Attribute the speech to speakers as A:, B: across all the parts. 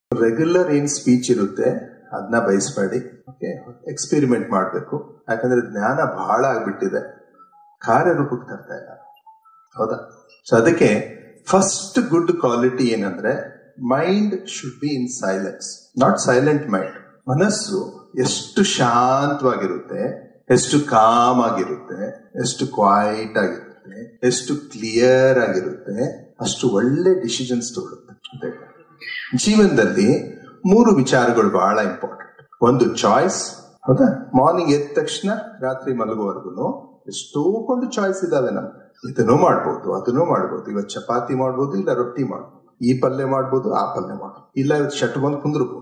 A: Regular ಏನ್ speech ಇರುತ್ತೆ ಅದನ್ನ ಬಯಸ್ಬೇಡಿ ಓಕೆ ಎಕ್ಸ್ಪೆರಿಮೆಂಟ್ ಮಾಡಬೇಕು ಯಾಕಂದ್ರೆ ಜ್ಞಾನ ಬಹಳ ಆಗ್ಬಿಟ್ಟಿದೆ ಕಾರ್ಯರೂಪಕ್ಕೆ ತರ್ತಾ ಇಲ್ಲ ಹೌದಾ ಸೊ ಅದಕ್ಕೆ ಫಸ್ಟ್ ಗುಡ್ ಕ್ವಾಲಿಟಿ ಏನಂದ್ರೆ mind should be in silence not silent mind ಮನಸ್ಸು ಎಷ್ಟು ಶಾಂತವಾಗಿರುತ್ತೆ ಎಷ್ಟು ಕಾಮ್ ಆಗಿರುತ್ತೆ ಎಷ್ಟು ಕ್ವೈಟ್ ಆಗಿರುತ್ತೆ ಎಷ್ಟು ಕ್ಲಿಯರ್ ಆಗಿರುತ್ತೆ ಅಷ್ಟು ಒಳ್ಳೆ ಡಿಸಿಷನ್ಸ್ ತಗೊಳುತ್ತೆ ಅಂತ ಜೀವನದಲ್ಲಿ ಮೂರು ವಿಚಾರಗಳು ಬಹಳ ಇಂಪಾರ್ಟೆಂಟ್ ಒಂದು ಚಾಯ್ಸ್ ಹೌದಾ ಮಾರ್ನಿಂಗ್ ಎದ್ದ ತಕ್ಷಣ ರಾತ್ರಿ ಮಲಗುವವರೆಗೂ ಎಷ್ಟೋ ಕೊಂಡು ಚಾಯ್ಸ್ ಇದಾವೆ ನಮ್ಗೆ ಇದನ್ನು ಮಾಡ್ಬೋದು ಅದನ್ನು ಮಾಡ್ಬೋದು ಇವತ್ತು ಚಪಾತಿ ಮಾಡ್ಬೋದು ಇಲ್ಲ ರೊಟ್ಟಿ ಮಾಡ್ಬೋದು ಈ ಪಲ್ಯ ಮಾಡ್ಬೋದು ಆ ಪಲ್ಯ ಮಾಡ್ಬೋದು ಇಲ್ಲ ಇವತ್ತು ಶಟ್ ಬಂದು ಕುಂದ್ರಬಹುದು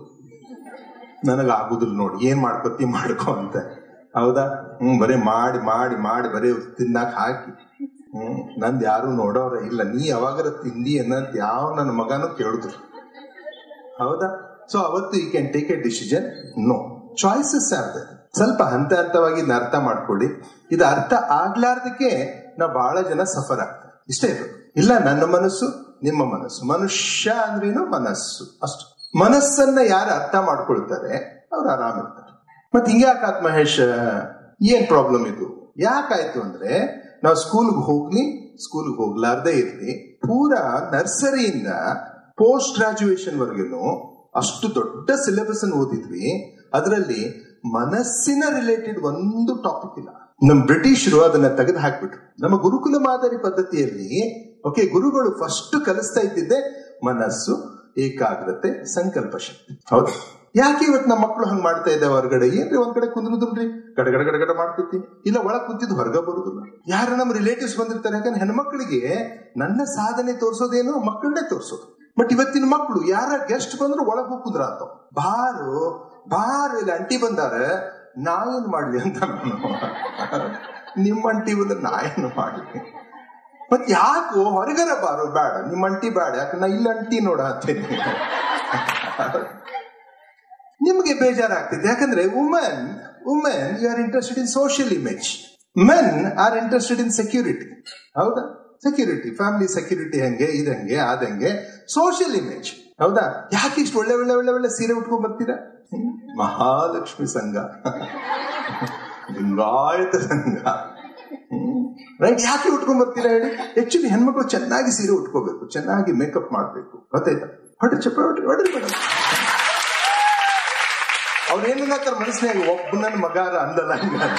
A: ನನಗ ಆಗುದಿಲ್ಲ ನೋಡಿ ಏನ್ ಮಾಡ್ಕೊತಿ ಮಾಡ್ಕೊ ಅಂತ ಹೌದಾ ಹ್ಮ್ ಬರೀ ಮಾಡಿ ಮಾಡಿ ಮಾಡಿ ಬರೀ ತಿನ್ನಾಕ ಹಾಕಿ ಹ್ಮ್ ನಂದ್ ಯಾರು ನೋಡೋರ ಇಲ್ಲ ನೀ ಯಾವಾಗಾರ ತಿಂದಿ ಅನ್ನೋದ್ ಯಾವ ನನ್ನ ಮಗನೂ ಕೇಳುದಿಲ್ಲ ಹೌದಾ ಸೊ ಅವತ್ತು you can take a decision no choices are ಸ್ವಲ್ಪ ಹಂತ ಹಂತವಾಗಿ ಇದನ್ನ ಅರ್ಥ ಮಾಡ್ಕೊಳ್ಳಿ ಇದು ಅರ್ಥ ಆಗ್ಲಾರ್ದಕ್ಕೆ ನಾವು ಬಹಳ ಜನ ಸಫರ್ ಆಗ್ತಾರೆ ಇಷ್ಟೇ ಇದು ಇಲ್ಲ ನನ್ನ ಮನಸ್ಸು ನಿಮ್ಮ ಮನಸ್ಸು ಮನುಷ್ಯ ಅಂದ್ರೇನು ಮನಸ್ಸು ಅಷ್ಟು ಮನಸ್ಸನ್ನ ಯಾರು ಅರ್ಥ ಮಾಡ್ಕೊಳ್ತಾರೆ ಅವ್ರು ಆರಾಮಿರ್ತಾರೆ ಮತ್ ಹಿಂಗ್ಯಾಕಾತ್ ಮಹೇಶ್ ಏನ್ ಪ್ರಾಬ್ಲಮ್ ಇದು ಯಾಕಾಯ್ತು ಅಂದ್ರೆ ನಾವು ಸ್ಕೂಲ್ಗೆ ಹೋಗ್ಲಿ ಸ್ಕೂಲ್ಗೆ ಹೋಗ್ಲಾರ್ದೇ ಇರ್ಲಿ ಪೂರಾ ನರ್ಸರಿಯಿಂದ ಪೋಸ್ಟ್ ಗ್ರಾಜುಯೇಷನ್ ವರ್ಗು ಅಷ್ಟು ದೊಡ್ಡ ಸಿಲೆಬಸ್ ಅನ್ನು ಓದಿದ್ವಿ ಅದರಲ್ಲಿ ಮನಸ್ಸಿನ ರಿಲೇಟೆಡ್ ಒಂದು ಟಾಪಿಕ್ ಇಲ್ಲ ನಮ್ ಬ್ರಿಟಿಷರು ಅದನ್ನ ತೆಗೆದು ಹಾಕ್ಬಿಟ್ರು ನಮ್ಮ ಗುರುಕುಲ ಮಾದರಿ ಪದ್ಧತಿಯಲ್ಲಿ ಓಕೆ ಗುರುಗಳು ಫಸ್ಟ್ ಕಲಿಸ್ತಾ ಇದ್ದಿದ್ದೆ ಮನಸ್ಸು ಏಕಾಗ್ರತೆ ಸಂಕಲ್ಪ ಶಕ್ತಿ ಹೌದು ಯಾಕೆ ಇವತ್ತು ನಮ್ಮ ಮಕ್ಕಳು ಹಂಗ್ ಮಾಡ್ತಾ ಇದ್ದಾವೆ ಹೊರಗಡೆ ಏನ್ರಿ ಒಂದ್ ಕಡೆ ಕುಂದ್ರುದಿಲ್ರಿ ಗಡಗಡ ಗಡಗಡ ಮಾಡ್ತೈತಿ ಇಲ್ಲ ಒಳಗ್ ಕುಂತಿದ್ದು ಹೊರಗ ಬರುದಿಲ್ಲ ಯಾರು ನಮ್ಮ ರಿಲೇಟಿವ್ಸ್ ಬಂದಿರ್ತಾರೆ ಯಾಕಂದ್ರೆ ಹೆಣ್ಮಕ್ಳಿಗೆ ನನ್ನ ಸಾಧನೆ ತೋರ್ಸೋದೇನು ಮಕ್ಕಳನ್ನೇ ತೋರ್ಸೋದು ಬಟ್ ಇವತ್ತಿನ ಮಕ್ಕಳು ಯಾರ ಗೆಸ್ಟ್ ಬಂದ್ರು ಒಳಗ್ ಹೋಗಿ ಕುಂದ್ರ ಅಂತ ಬಾರು ಬಾರು ಇಲ್ಲಿ ಅಂಟಿ ಬಂದಾರ ನಾ ಏನ್ ಮಾಡ್ಲಿ ಅಂತ ನಾನು ನಿಮ್ಮ ಅಂಟಿ ಬಂದ್ರೆ ನಾ ಏನು ಮಾಡ್ಲಿ ಮತ್ ಯಾಕೋ ಹೊರಗರ ಬಾರೋ ಬೇಡ ನಿಮ್ಮ ಅಂಟಿ ಬೇಡ ಯಾಕೆ ನಾ ಇಲ್ಲಿ ಅಂಟಿ ನೋಡ ನಿಮ್ಗೆ ಬೇಜಾರಾಗ್ತಿದೆ ಯಾಕಂದ್ರೆ women women you are interested in social image men are interested in security ಹೌದಾ ಸೆಕ್ಯೂರಿಟಿ ಫ್ಯಾಮಿಲಿ ಸೆಕ್ಯೂರಿಟಿ ಹೆಂಗೆ ಇದಂಗೆ ಆದಂಗೆ ಸೋಷಿಯಲ್ ಇಮೇಜ್ ಹೌದಾ ಯಾಕೆ ಇಷ್ಟು ಒಳ್ಳೆ ಒಳ್ಳೆ ಒಳ್ಳೆ ಒಳ್ಳೆ ಸೀರೆ ಉಟ್ಕೊಂಡ್ ಬರ್ತೀರಾ ಹ್ಮ್? ಮಹಾಲಕ್ಷ್ಮಿ ಸಂಘ ಲಿಂಗಾಯತ ಸಂಘ ರೈಟ್ ಯಾಕೆ ಉಟ್ಕೊಂಡ್ ಬರ್ತೀರಾ ಹೇಳಿ ಆಕ್ಚುಲಿ ಹೆಣ್ಮಕ್ಳು ಚೆನ್ನಾಗಿ ಸೀರೆ ಉಟ್ಕೋಬೇಕು ಚೆನ್ನಾಗಿ ಮೇಕಪ್ ಮಾಡ್ಬೇಕು ಗೊತ್ತಾಯ್ತಾ ಹೊಟ್ಟೆ ಚಪ್ಪ ಹೊಟ್ಟೆ ಹೊಡೆದು ಮೇಡಮ್ ಅವ್ರು ಏನನ್ನತ್ತಾರ ಮನಸ್ಸಿನಾಗ ಒಬ್ಬ ನನ್ನ ಮಗಾರ ಅಂದಲ್ಲ ಹಂಗ ಅಂತ.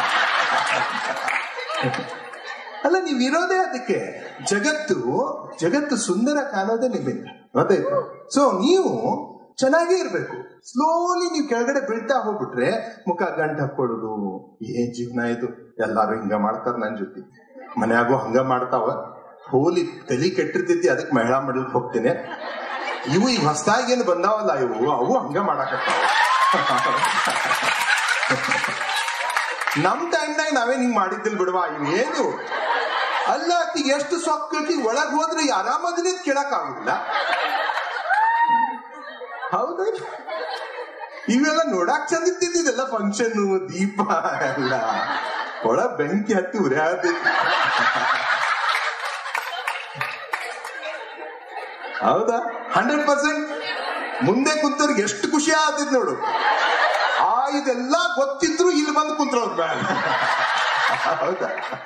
A: ಅಲ್ಲ ನೀವ್ ಇರೋದೇ ಅದಕ್ಕೆ ಜಗತ್ತು ಜಗತ್ತು ಸುಂದರ ಕಾಣೋದೇ ನಿಮ್ಮಿಂದ ಗೊತ್ತಾಯ್ತು ಸೊ ನೀವು ಚೆನ್ನಾಗೇ ಇರ್ಬೇಕು ಸ್ಲೋಲಿ ನೀವು ಕೆಳಗಡೆ ಬೀಳ್ತಾ ಹೋಗ್ಬಿಟ್ರೆ ಮುಖ ಗಂಟು ಹಾಕೊಳ್ಳೋದು ಏನ್ ಜೀವನ ಇದು ಎಲ್ಲಾರು ಹಿಂಗ ಮಾಡ್ತಾರ ನನ್ ಜೊತೆ ಮನ್ಯಾಗೂ ಹಂಗ ಮಾಡ್ತಾವ ಹೋಲಿ ತಲಿ ಕೆಟ್ಟಿರ್ತೈತಿ ಅದಕ್ಕೆ ಮಹಿಳಾ ಮಾಡಲಿಕ್ಕೆ ಹೋಗ್ತೇನೆ ಇವು ಈಗ ಹೊಸದಾಗಿ ಏನು ಬಂದಾವಲ್ಲ ಇವು ಅವು ಹಂಗ ಮಾಡಾಕತ್ತಾವ ನಮ್ ಟೈಮ್ನಾಗ ನಾವೇನ್ ಹಿಂಗ್ ಮಾಡಿದ್ದಿಲ್ ಬಿಡವಾ ಇವೇನು ಅಲ್ಲ ಈಗ ಎಷ್ಟು ಸೊಕ್ಕಿ ಒಳಗ್ ಹೋದ್ರೆ ಆರಾಮದಿನ ಕೇಳಕ್ ಆಗುದಿಲ್ಲ ಹೌದಾ ಇವೆಲ್ಲ ನೋಡಾಕ್ ಚಂದ ಇದ್ದಿದ್ದೆಲ್ಲ ಫಂಕ್ಷನ್ ದೀಪ ಎಲ್ಲ ಒಳ ಬೆಂಕಿ ಹತ್ತಿ ಉರಿಯಾದೈತಿ ಹೌದಾ ಹಂಡ್ರೆಡ್ ಪರ್ಸೆಂಟ್ ಮುಂದೆ ಕುಂತವ್ರಿಗೆ ಎಷ್ಟು ಖುಷಿ ಆಗ್ತಿದ್ ನೋಡು ಆ ಇದೆಲ್ಲ ಗೊತ್ತಿದ್ರು ಇಲ್ಲಿ ಬಂದು ಕುಂತ್ರವ್ರ ಮೇಲೆ ಹೌದಾ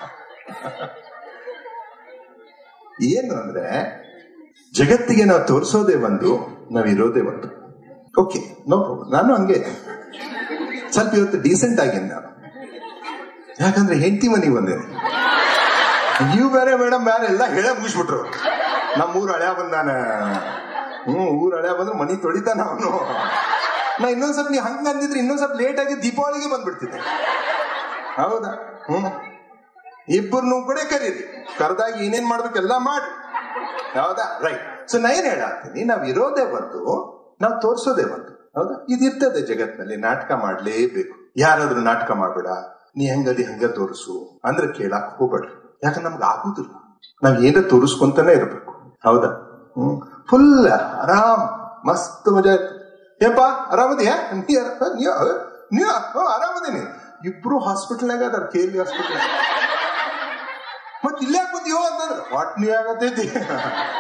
A: ಏನು ಅಂದ್ರೆ ಜಗತ್ತಿಗೆ ನಾವು ತೋರಿಸೋದೇ ಒಂದು ನಾವ್ ಇರೋದೇ ಒಂದು ಓಕೆ ನೋ ಪ್ರಾಬ್ಲಮ್ ನಾನು ಹಂಗೆ ಸ್ವಲ್ಪ ಇವತ್ತು ಡೀಸೆಂಟ್ ಆಗೇನೆ ನಾನು ಯಾಕಂದ್ರೆ ಹೆಂಡತಿ ಮನಿ ಬಂದೆ ನೀವು ಬೇರೆ ಮೇಡಮ್ ಬೇರೆ ಎಲ್ಲ ಹೇಳ ಮುಗಿಸ್ಬಿಟ್ರು ನಮ್ಮ ಊರ್ ಹಳ್ಯಾ ಬಂದಾನ ಹ್ಮ್ ಊರ್ ಹಳ್ಯಾ ಬಂದ್ರೆ ಮನಿ ತೊಳಿತಾನ ಅವನು ನಾ ಇನ್ನೊಂದ್ ಸ್ವಲ್ಪ ನೀವು ಹಂಗ ಅಂದಿದ್ರೆ ಇನ್ನೊಂದ್ ಸ್ವಲ್ಪ ಲೇಟ್ ಆಗಿ ದೀಪಾವಳಿಗೆ ಬಂದ್ಬಿಡ್ತಿದ್ದೆ ಹೌದಾ ಹ್ಮ್ ಇಬ್ಬರನ್ನು ಕೂಡ ಕರೀರಿ ಕರೆದಾಗ ಏನೇನ್ ಮಾಡ್ಬೇಕೆಲ್ಲ ಮಾಡಿ ಹೌದಾ ರೈಟ್ ಸೊ ನಾ ಏನ್ ಹೇಳಾಗ್ತೀನಿ ನಾವ್ ಇರೋದೇ ಒಂದು ನಾವ್ ತೋರ್ಸೋದೇ ಒಂದು ಹೌದಾ ಇದಿರ್ತದೆ ಜಗತ್ನಲ್ಲಿ ನಾಟಕ ಮಾಡ್ಲೇಬೇಕು ಯಾರಾದ್ರೂ ನಾಟಕ ಮಾಡ್ಬೇಡ ನೀ ಹೆಂಗದಿ ಹಂಗ ತೋರಿಸು ಅಂದ್ರೆ ಕೇಳಕ್ ಹೋಗ್ಬೇಡ್ರಿ ಯಾಕಂದ್ರೆ ನಮ್ಗೆ ಆಗುದಿಲ್ಲ ನಾವ್ ಏನ ತೋರಿಸ್ಕೊಂತಾನೆ ಇರ್ಬೇಕು ಹೌದಾ ಹ್ಮ್ ಫುಲ್ ಆರಾಮ್ ಮಸ್ತ್ ಮಜಾ ಇರ್ತದೆ ಏಪ್ಪ ಆರಾಮದಿಯಾ ನೀ ಆರ- ನೀ ನೀ ಆರಾಮದೇನಿ ಇಬ್ರು ಹಾಸ್ಪಿಟಲ್ನಾಗ ಅದಾರ ಕೆ ಎಲ್ ಹಾಸ್ಪಿಟಲ್ ಮತ್ ಇಲ್ಲೇ ಕೂತೀವೋ ಅಂತಂದ್ರೆ ವಾಟ್ನಿ ಆಗತೈತಿ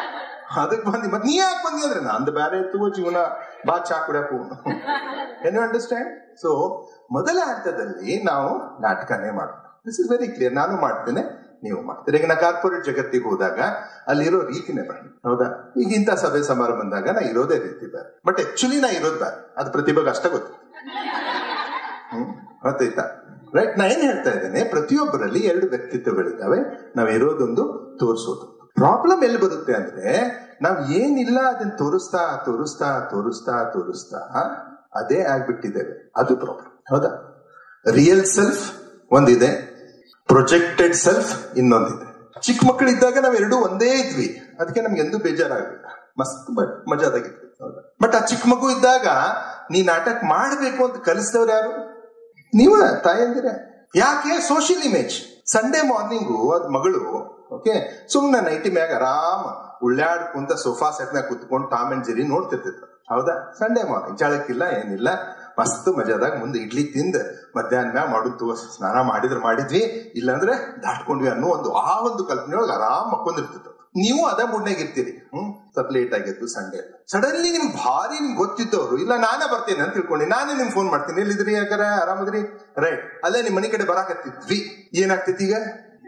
A: ಅದಕ್ಕೆ ಬಂದಿ ಮತ್ತೆ ನೀ ಯಾಕೆ ಬಂದಿ ಅಂದ್ರೆ ನಂದು ಬೇರೆ ತಗೋ ಜೀವನ ಬಾ ಚಾ ಕುಡಿಯಕು ಏನು ಅಂಡರ್ಸ್ಟ್ಯಾಂಡ್ ಸೊ ಮೊದಲ ಹಂತದಲ್ಲಿ ನಾವು ನಾಟಕನೇ ಮಾಡೋಣ ದಿಸ್ ಇಸ್ ವೆರಿ ಕ್ಲಿಯರ್ ನಾನು ಮಾಡ್ತೇನೆ ನೀವು ಮಾಡ್ತೀರಿ ಈಗ ನಾ ಕಾರ್ಪೊರೇಟ್ ಜಗತ್ತಿಗೆ ಹೋದಾಗ ಅಲ್ಲಿರೋ ರೀತಿನೇ ಬೇರೆ ಹೌದಾ ಈಗ ಇಂಥ ಸಭೆ ಸಮಾರಂಭ ಬಂದಾಗ ನಾ ಇರೋದೇ ರೀತಿ ಬೇರೆ ಬಟ್ ಆಕ್ಚುಲಿ ನಾ ಇರೋದು ಬೇರೆ ಅದು ಪ್ರತಿಭೆಗೆ ಅಷ್ಟ ಗೊತ್ತು ಹ್ಮ್ ಗೊತ್ತಾಯ್ತಾ ರೈಟ್ ನಾ ಏನ್ ಹೇಳ್ತಾ ಇದ್ದೇನೆ ಪ್ರತಿಯೊಬ್ಬರಲ್ಲಿ ಎರಡು ವ್ಯಕ್ತಿತ್ವಗಳಿದ್ದಾವೆ ನಾವ್ ಇರೋದೊಂದು ತೋರಿಸೋದು ಪ್ರಾಬ್ಲಮ್ ಎಲ್ಲಿ ಬರುತ್ತೆ ಅಂದ್ರೆ ನಾವ್ ಏನಿಲ್ಲ ಅದನ್ನ ತೋರಿಸ್ತಾ ತೋರಿಸ್ತಾ ತೋರಿಸ್ತಾ ತೋರಿಸ್ತಾ ಅದೇ ಆಗ್ಬಿಟ್ಟಿದ್ದೇವೆ ಅದು ಪ್ರಾಬ್ಲಮ್ ಹೌದಾ ರಿಯಲ್ ಸೆಲ್ಫ್ ಒಂದಿದೆ ಪ್ರೊಜೆಕ್ಟೆಡ್ ಸೆಲ್ಫ್ ಇನ್ನೊಂದಿದೆ ಚಿಕ್ಕ ಮಕ್ಕಳಿದ್ದಾಗ ನಾವ್ ಎರಡೂ ಒಂದೇ ಇದ್ವಿ ಅದಕ್ಕೆ ನಮ್ಗೆ ಎಂದೂ ಬೇಜಾರಾಗಲಿಲ್ಲ ಮಸ್ತ್ ಬ- ಮಜಾದಾಗಿತ್ತು ಹೌದಾ ಬಟ್ ಆ ಚಿಕ್ಕ ಮಗು ಇದ್ದಾಗ ನೀ ನಾಟಕ ಮಾಡ್ಬೇಕು ಅಂತ ಕಲಿಸಿದವ್ರು ಯಾರು ನೀವ ತಾಯಂದಿರ ಯಾಕೆ ಸೋಷಿಯಲ್ ಇಮೇಜ್ ಸಂಡೇ ಮಾರ್ನಿಂಗು ಅದ್ ಮಗಳು ಓಕೆ ಸುಮ್ನೆ ನೈಟಿ ಮ್ಯಾಗ ಆರಾಮ ಉಳ್ಳಾಡ್ ಕುಂತ ಸೋಫಾ ಸೆಟ್ ಮ್ಯಾಗ ಕುತ್ಕೊಂಡು ಟಾಮ್ ಅಂಡ್ ಜೆರಿ ನೋಡ್ತಿರ್ತಿದ್ರು ಹೌದಾ ಸಂಡೇ ಮಾರ್ನಿಂಗ್ ಚಾಳಕ್ಕಿಲ್ಲ ಏನಿಲ್ಲ ಮಸ್ತ್ ಮಜಾದಾಗ ಮುಂದೆ ಇಡ್ಲಿ ತಿಂದ್ ಮಧ್ಯಾಹ್ನ ಮ್ಯಾಗ ಮಾಡುದು ಸ್ನಾನ ಮಾಡಿದ್ರೆ ಮಾಡಿದ್ವಿ ಇಲ್ಲಾಂದ್ರೆ ದಾಟ್ಕೊಂಡ್ವಿ ಅನ್ನೋ ಒಂದು ಆ ಒಂದು ಕಲ್ಪನೆಯೊಳಗೆ ಆರಾಮ್ ಮಕ್ಕೊಂಡಿರ್ತಿದ್ರು ನೀವು ಅದ ಮೂಡ್ನಾಗ ಇರ್ತೀರಿ ಹ್ಮ್ ಸ್ವಲ್ಪ ಲೇಟ್ ಆಗಿದ್ದು ಸಂಡೇ ಸಡನ್ಲಿ ನಿಮ್ ಭಾರಿ ನಿಮ್ಗೆ ಗೊತ್ತಿದ್ದವ್ರು ಇಲ್ಲ ನಾನೇ ಬರ್ತೇನೆ ಅಂತ ತಿಳ್ಕೊಂಡು ನಾನೇ ನಿಮ್ ಫೋನ್ ಮಾಡ್ತೀನಿ ಎಲ್ಲಿದ್ರಿ ಯಾಕಾರ ಆರಾಮದ್ರಿ ರೈಟ್ ಅಲ್ಲೇ ನಿಮ್ ಮನೆ ಕಡೆ ಬರಾಕತ್ತಿದ್ವಿ ಏನಾಗ್ತೈತಿ ಈಗ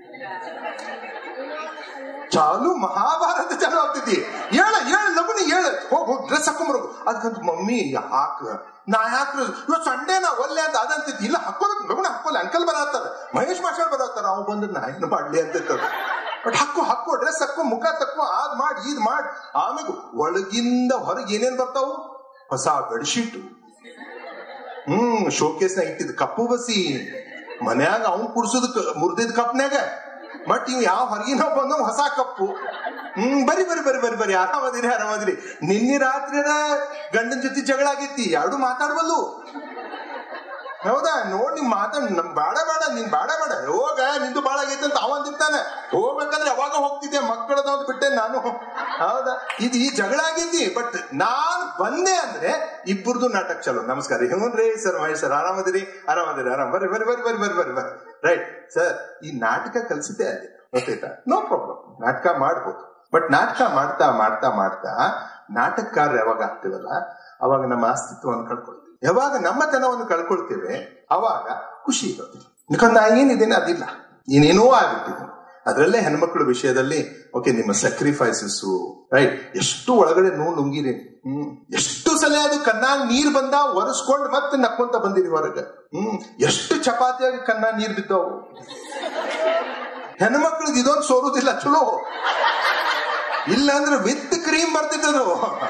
A: ಚಾಲು ಮಹಾಭಾರತ ಚಾಲು ಆಗ್ತೈತಿ ಹೇಳ ಹೇಳ ಲಗುನಿ ಹೇಳ ಹೋಗ್ ಹೋಗ್ ಡ್ರೆಸ್ ಹಾಕೊಂಬರ್ಬೇಕು ಅದಕ್ಕಂತ ಮಮ್ಮಿ ಹಾಕ ನಾ ಯಾಕ ಇವತ್ತು ಸಂಡೇ ನಾ ಒಲ್ಲೆ ಅಂತ ಅದಂತೈತಿ ಇಲ್ಲ ಹಾಕೋದಕ್ಕೆ ಲಗುನ ಹಾಕೋಲ್ಲ ಅಂಕಲ್ ಬರತ್ತಾರ ಮಹೇಶ್ ಮಾಸ್ಟರ್ ಬರತ್ತಾರ ಅವ್ ಬಂದ್ರೆ ನಾ ಏನು ಮಾಡ್ಲಿ ಅಂತ ಬಟ್ ಹಾಕೋ ಹಾಕೋ ಡ್ರೆಸ್ ಹಾಕೋ ಮುಖ ತಕ್ಕೋ ಅದ್ ಮಾಡಿ ಇದ್ ಮಾಡಿ ಆಮೇಲೆ ಒಳಗಿಂದ ಹೊರಗೆ ಏನೇನ್ ಬರ್ತಾವು ಹೊಸ ಬೆಡ್ಶೀಟ್ ಹ್ಮ್ ಶೋಕೇಸ್ನಾಗ ಇಟ್ಟಿದ್ ಕಪ್ಪು ಬಸಿ ಮನ್ಯಾಗ ಅವ್ನ್ ಕುಡ್ಸೋದ್ ಮುರ್ದಿದ್ ಕಪ್ನ್ಯಾಗ ಬಟ್ ಇವ್ ಯಾವ ಹೊರಗಿನ ಬಂದ ಹೊಸ ಕಪ್ಪು ಹ್ಮ್ ಬರಿ ಬರಿ ಬರಿ ಬರಿ ಬರಿ ಆರಾಮದಿರಿ ಆರಾಮದಿರಿ ನಿನ್ನೆ ರಾತ್ರಿನ ಗಂಡನ ಜೊತೆ ಜಗಳ ಆಗೈತಿ ಎರಡು ಮಾತಾಡ್ಬಲ್ಲು ಹೌದಾ ನೋಡ್ ನಿಮ್ ಮಾತಾಡ್ ನಮ್ ಬಾಡ ಬೇಡ ನಿನ್ ಬಾಡ ಬೇಡ ಹೋಗ ನಿಂದು ಬಾಳ ಆಗೈತೆ ಅಂತ ಅವ ಅಂದಿರ್ತಾನೆ ಹೋಗ್ಬೇಕಾದ್ರೆ ಅವಾಗ ಹೋಗ್ತಿದ್ದೆ ಮಕ್ಕಳದವ್ದು ಬಿಟ್ಟೆ ನಾನು ಹೌದಾ ಇದು ಈ ಜಗಳ ಆಗೈತಿ ಬಟ್ ನಾನ್ ಬಂದೆ ಅಂದ್ರೆ ಇಬ್ಬರದು ನಾಟಕ ಚಲೋ ನಮಸ್ಕಾರ ಹ್ಞೂನ್ರಿ ಸರ್ ಮಹೇಶ್ ಸರ್ ಆರಾಮದಿರಿ ಆರಾಮದಿರಿ ಆರಾಮ್ ಬರ್ರಿ ಬರ್ರಿ ಬರ್ರಿ ಬರ್ರಿ ಬರ್ರಿ ಬರ್ರಿ ಬರ್ರಿ ರೈಟ್ ಸರ್ ಈ ನಾಟಕ ಕಲ್ಸಿದ್ದೆ ಅಲ್ಲಿ ಗೊತ್ತಾಯ್ತಾ ನೋ ಪ್ರಾಬ್ಲಮ್ ನಾಟಕ ಮಾಡ್ಬೋದು ಬಟ್ ನಾಟಕ ಮಾಡ್ತಾ ಮಾಡ್ತಾ ಮಾಡ್ತಾ ನಾಟಕಕಾರ ಯಾವಾಗ ಆಗ್ತೀವಲ್ಲ ಅವಾಗ ನಮ್ಮ ಅಸ್ತಿತ್ವವನ್ನು ಕಳ್ಕೊಳ್ತೀವಿ ಯಾವಾಗ ನಮ್ಮತನವನ್ನು ಕಳ್ಕೊಳ್ತೇವೆ ಅವಾಗ ಖುಷಿ ಇರೋದು ಯಾಕಂದ್ರೆ ನಾ ಏನಿದ್ದೇನೆ ಅದಿಲ್ಲ ಏನೇನೋ ಆಗ್ಬಿಟ್ಟಿದೆ ಅದರಲ್ಲೇ ಹೆಣ್ಮಕ್ಳ ವಿಷಯದಲ್ಲಿ ಓಕೆ ನಿಮ್ಮ ಸ್ಯಾಕ್ರಿಫೈಸಸ್ ರೈಟ್ ಎಷ್ಟು ಒಳಗಡೆ ನೋವು ನುಂಗಿರಿ ಹ್ಮ್ ಎಷ್ಟು ಸಲ ಅದು ಕಣ್ಣಾಗ ನೀರ್ ಬಂದ ಒರೆಸ್ಕೊಂಡು ಮತ್ತೆ ನಕ್ಕೊಂತ ಬಂದಿರಿ ಹೊರಗೆ ಹ್ಮ್ ಎಷ್ಟು ಚಪಾತಿಯಾಗಿ ಕಣ್ಣಾಗ ನೀರ್ ಬಿದ್ದವು ಹೆಣ್ಮಕ್ಳಿಗೆ ಇದೊಂದು ಸೋರುದಿಲ್ಲ ಚಲೋ ಇಲ್ಲ ಅಂದ್ರೆ ವಿತ್ ಕ್ರೀಮ್ ಬರ್ತಿದ್ದದು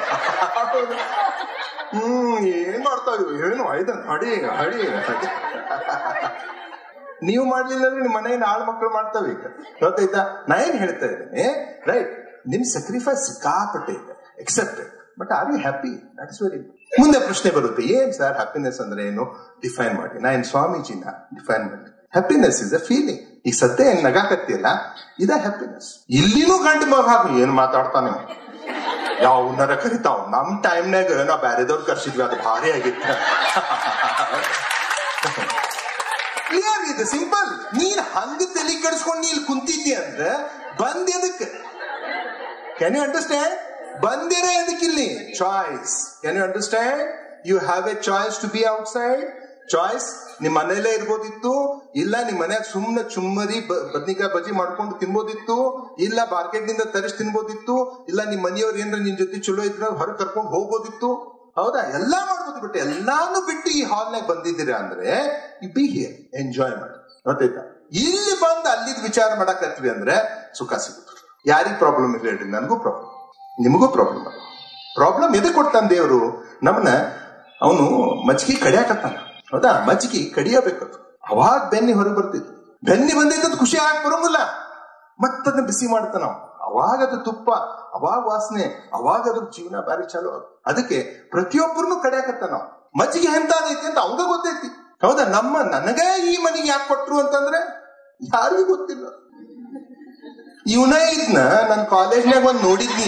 A: ಹ್ಮ್ ಏನ್ ಮಾಡ್ತಾ ಇದ್ವು ಏನು ಆಯ್ತ ಹಡಿ ಹಡಿ ಹಡಿ ನೀವು ಮಾಡ್ಲಿಲ್ಲ ಅಂದ್ರೆ ನಿಮ್ಮ ಮನೆಯಿಂದ ಆಳ್ ಮಕ್ಕಳು ಮಾಡ್ತಾವೆ ಈಗ ಗೊತ್ತಾಯ್ತಾ ನಾ ಏನ್ ಹೇಳ್ತಾ ಇದ್ದೇನೆ ರೈಟ್ ನಿಮ್ ಸ್ಯಾಕ್ರಿಫೈಸ್ ಸಿಕ್ಕಾಪಟ್ಟೆ ಇದೆ accepted but are you happy that is very ಮುಂದೆ ಪ್ರಶ್ನೆ ಬರುತ್ತೆ ಏನ್ ಸರ್ ಹ್ಯಾಪಿನೆಸ್ ಅಂದ್ರೆ ಏನು ಡಿಫೈನ್ ಮಾಡಿ ನಾ ಏನ್ ಸ್ವಾಮೀಜಿನ ಡಿಫೈನ್ ಮಾಡಿ ಹ್ಯಾಪಿನೆಸ್ ಇಸ್ ಅ ಫೀಲಿಂಗ್ ಈಗ ಸದ್ಯ ಏನ್ ನಗಾಕತ್ತಿಲ್ಲ ಇದ ಹ್ಯಾಪಿನೆಸ್ ಇಲ್ಲಿನೂ ಗಂಟು ಮಗ ಹಾಕಿ ಏನ್ ಮಾತಾಡ್ತಾನೆ ಯಾವನ್ನಾರ ಕರಿತಾವ್ ನಮ್ ಟೈಮ್ನಾಗ ನಾವ್ ಬ್ಯಾರೆದವ್ರು ಕರ್ಸಿದ್ವಿ ಅದು ಭಾರಿ ಆಗಿತ್ತು ಕ್ಲಿಯರ್ ಇದೆ ಸಿಂಪಲ್ ನೀನ್ ಹಂಗ ತಲೆ ಕೆಡಿಸ್ಕೊಂಡು ನೀ ಇಲ್ಲಿ ಕುಂತಿದ್ದಿ ಅಂದ್ರೆ ಬಂದ್ ಎದಕ್ಕೆ ಕ್ಯಾನ್ ಯು ಅಂಡರ್ಸ್ಟ್ಯಾಂಡ್ ಬಂದಿರ ಎದಕ್ಕಿಲ್ಲಿ choice can you understand you have a choice to be outside choice ನಿಮ್ ಮನೇಲೇ ಇರ್ಬೋದಿತ್ತು ಇಲ್ಲ ನಿಮ್ ಮನ್ಯಾಗ ಸುಮ್ನೆ ಚುಮ್ಮರಿ ಬ- ಬದ್ನಿಕಾಯಿ ಬಜ್ಜಿ ಮಾಡ್ಕೊಂಡು ತಿನ್ಬೋದಿತ್ತು ಇಲ್ಲ ಮಾರ್ಕೆಟ್ ನಿಂದ ತರಿಸಿ ತಿನ್ಬೋದಿತ್ತು ಇಲ್ಲ ನಿಮ್ ಮನೆಯವ್ರು ಏನ್ರ ನಿನ್ ಜೊತೆ ಚಲೋ ಇದ್ರ ಹೊರಗೆ ಕರ್ಕೊಂಡು ಹೋಗ್ಬೋದಿತ್ತು ಹೌದಾ ಎಲ್ಲಾ ಮಾಡ್ಬೋದು ಬಿಟ್ಟು ಎಲ್ಲಾನು ಬಿಟ್ಟು ಈ ಹಾಲ್ನಾಗ ಬಂದಿದ್ದೀರಾ ಅಂದ್ರೆ ಬಿ ಹಿಯರ್ ಎಂಜಾಯ್ ಮಾಡಿ ಗೊತ್ತಾಯ್ತಾ ಇಲ್ಲಿ ಬಂದು ಅಲ್ಲಿದ್ ವಿಚಾರ ಮಾಡಕತ್ವಿ ಅಂದ್ರೆ ಸುಖ ಸಿಗುತ್ತೆ ಯಾರಿಗ್ ಪ್ರಾಬ್ಲಮ್ ಇಲ್ಲ ಹೇಳ್ರಿ ನನಗೂ ಪ್ರಾಬ್ಲಮ್ ನಿಮಗೂ ಪ್ರಾಬ್ಲಮ್ ಪ್ರಾಬ್ಲಮ್ ಎದಕ್ ಕೊಡ್ತಾನ ದೇವರು ನಮ್ಮನ್ನ ಅವನು ಮಜ್ಜಿಗೆ ಕಡಿಯಾಕತ್ತಾನ ಹೌದಾ ಮಜ್ಜಿಗೆ ಕಡಿಯಬೇಕು ಅವಾಗ ಬೆನ್ನಿ ಹೊರಗೆ ಬರ್ತಿತ್ತು ಬೆನ್ನಿ ಬಂದಿದ್ದದ್ ಖುಷಿ ಆಗಿ ಬರೋಂಗಿಲ್ಲ ಮತ್ತದನ್ನ ಬಿಸಿ ಮಾಡ್ತಾನ ನಾವು ಅವಾಗ ಅದು ತುಪ್ಪ ಅವಾಗ ವಾಸನೆ ಅವಾಗ ಅದ್ರ ಜೀವನ ಬಾರಿ ಚಾಲು ಆಗುತ್ತೆ. ಅದಕ್ಕೆ ಪ್ರತಿಯೊಬ್ಬರನ್ನು ಕಡಿಯಾಕತ್ತಾನ ನಾವು ಮಜ್ಜಿಗೆ ಎಂತಾದೈತಿ ಅಂತ ಅವಂಗ ಗೊತ್ತೈತಿ ಹೌದಾ ನಮ್ಮ ನನಗ ಈ ಮನೆಗೆ ಯಾಕೆ ಕೊಟ್ರು ಅಂತಂದ್ರೆ ಯಾರಿಗೂ ಗೊತ್ತಿಲ್ಲ ಇವನ ಇದ್ನ ನನ್ ಕಾಲೇಜ್ನಾಗ ಒಂದ್ ನೋಡಿದ್ನಿ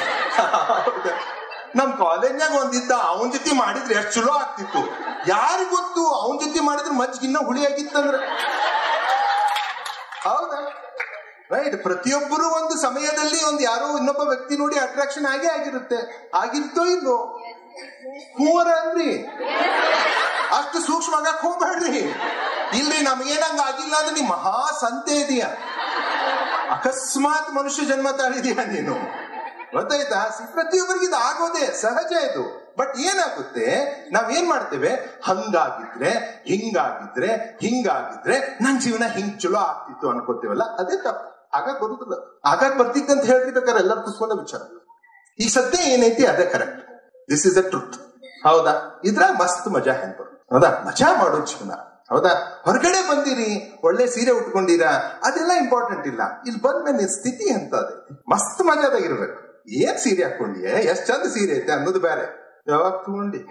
A: ನಮ್ ಕಾಲೇಜ್ನಾಗ ಒಂದಿದ್ದ ಅವನ್ ಜೊತೆ ಮಾಡಿದ್ರೆ ಎಷ್ಟ್ ಚಲೋ ಆಗ್ತಿತ್ತು ಯಾರಿಗ್ ಗೊತ್ತು ಅವನ್ ಜೊತೆ ಮಾಡಿದ್ರೆ ಮಜ್ಜಿಗೆ ಇನ್ನ ಹುಳಿ ಆಗಿತ್ತಂದ್ರೆ ಹೌದಾ ರೈಟ್ ಪ್ರತಿಯೊಬ್ಬರು ಒಂದು ಸಮಯದಲ್ಲಿ ಒಂದು ಯಾರೋ ಇನ್ನೊಬ್ಬ ವ್ಯಕ್ತಿ ನೋಡಿ ಅಟ್ರಾಕ್ಷನ್ ಆಗೇ ಆಗಿರುತ್ತೆ ಆಗಿರ್ತೋ ಇಲ್ಲೋ ಹೂವರ ಅನ್ರಿ ಅಷ್ಟು ಸೂಕ್ಷ್ಮ ಆಗಕ್ ಹೋಗ್ಬೇಡ್ರಿ ಇಲ್ರಿ ನಮ್ಗೇನಂಗ ಆಗಿಲ್ಲ ಅಂದ್ರೆ ನೀ ಮಹಾ ಸಂತೆ ಇದೀಯ ಅಕಸ್ಮಾತ್ ಮನುಷ್ಯ ಜನ್ಮ ತಾಳಿದೀಯ ನೀನು ಗೊತ್ತಾಯ್ತಾ ಸಿ- ಪ್ರತಿಯೊಬ್ಬರಿಗೆ ಇದು ಆಗೋದೇ ಸಹಜ ಇದು ಬಟ್ ಏನಾಗುತ್ತೆ ನಾವ್ ಏನ್ ಮಾಡ್ತೇವೆ ಹಂಗಾಗಿದ್ರೆ ಹಿಂಗಾಗಿದ್ರೆ ಹಿಂಗಾಗಿದ್ರೆ ನನ್ ಜೀವನ ಹಿಂಗ್ ಚಲೋ ಆಗ್ತಿತ್ತು ಅನ್ಕೋತೀವಲ್ಲ ಅದೇ ತಪ್ಪು ಆಗಾಗ ಬರುದಿಲ್ಲ ಆಗಾಗ ಬರ್ತಿತ್ತಂತ ಹೇಳ್ತಿರ್ಬೇಕಾದ್ರೆ ಎಲ್ಲರೂ ಕುತ್ಕೊಂಡ ವಿಚಾರ ಈ ಸದ್ಯ ಏನೈತಿ ಅದೇ correct this is a truth ಹೌದಾ ಇದ್ರಾಗ ಮಸ್ತ್ ಮಜಾ ಹೆಂಗ್ ಹೌದಾ ಮಜಾ ಮಾಡೋ ಜೀವನ ಹೌದಾ ಹೊರಗಡೆ ಬಂದಿರಿ ಒಳ್ಳೆ ಸೀರೆ ಉಟ್ಕೊಂಡಿರಾ ಅದೆಲ್ಲ ಇಂಪಾರ್ಟೆಂಟ್ ಇಲ್ಲ ಇಲ್ಲಿ ಬಂದ್ಮೇಲೆ ನಿನ್ ಸ್ಥಿತಿ ಅಂತ ಅದೇ ಮಸ್ತ್ ಮಜಾದಾಗಿರ್ಬೇಕು ಏನ್ ಸೀರೆ ಹಾಕೊಂಡಿಯೇ ಎಷ್ಟ್ ಚಂದ ಸೀರೆ ಐತೆ ಅನ್ನೋದು ಬೇರೆ ಯಾವಾಗ ತಗೊಂಡಿ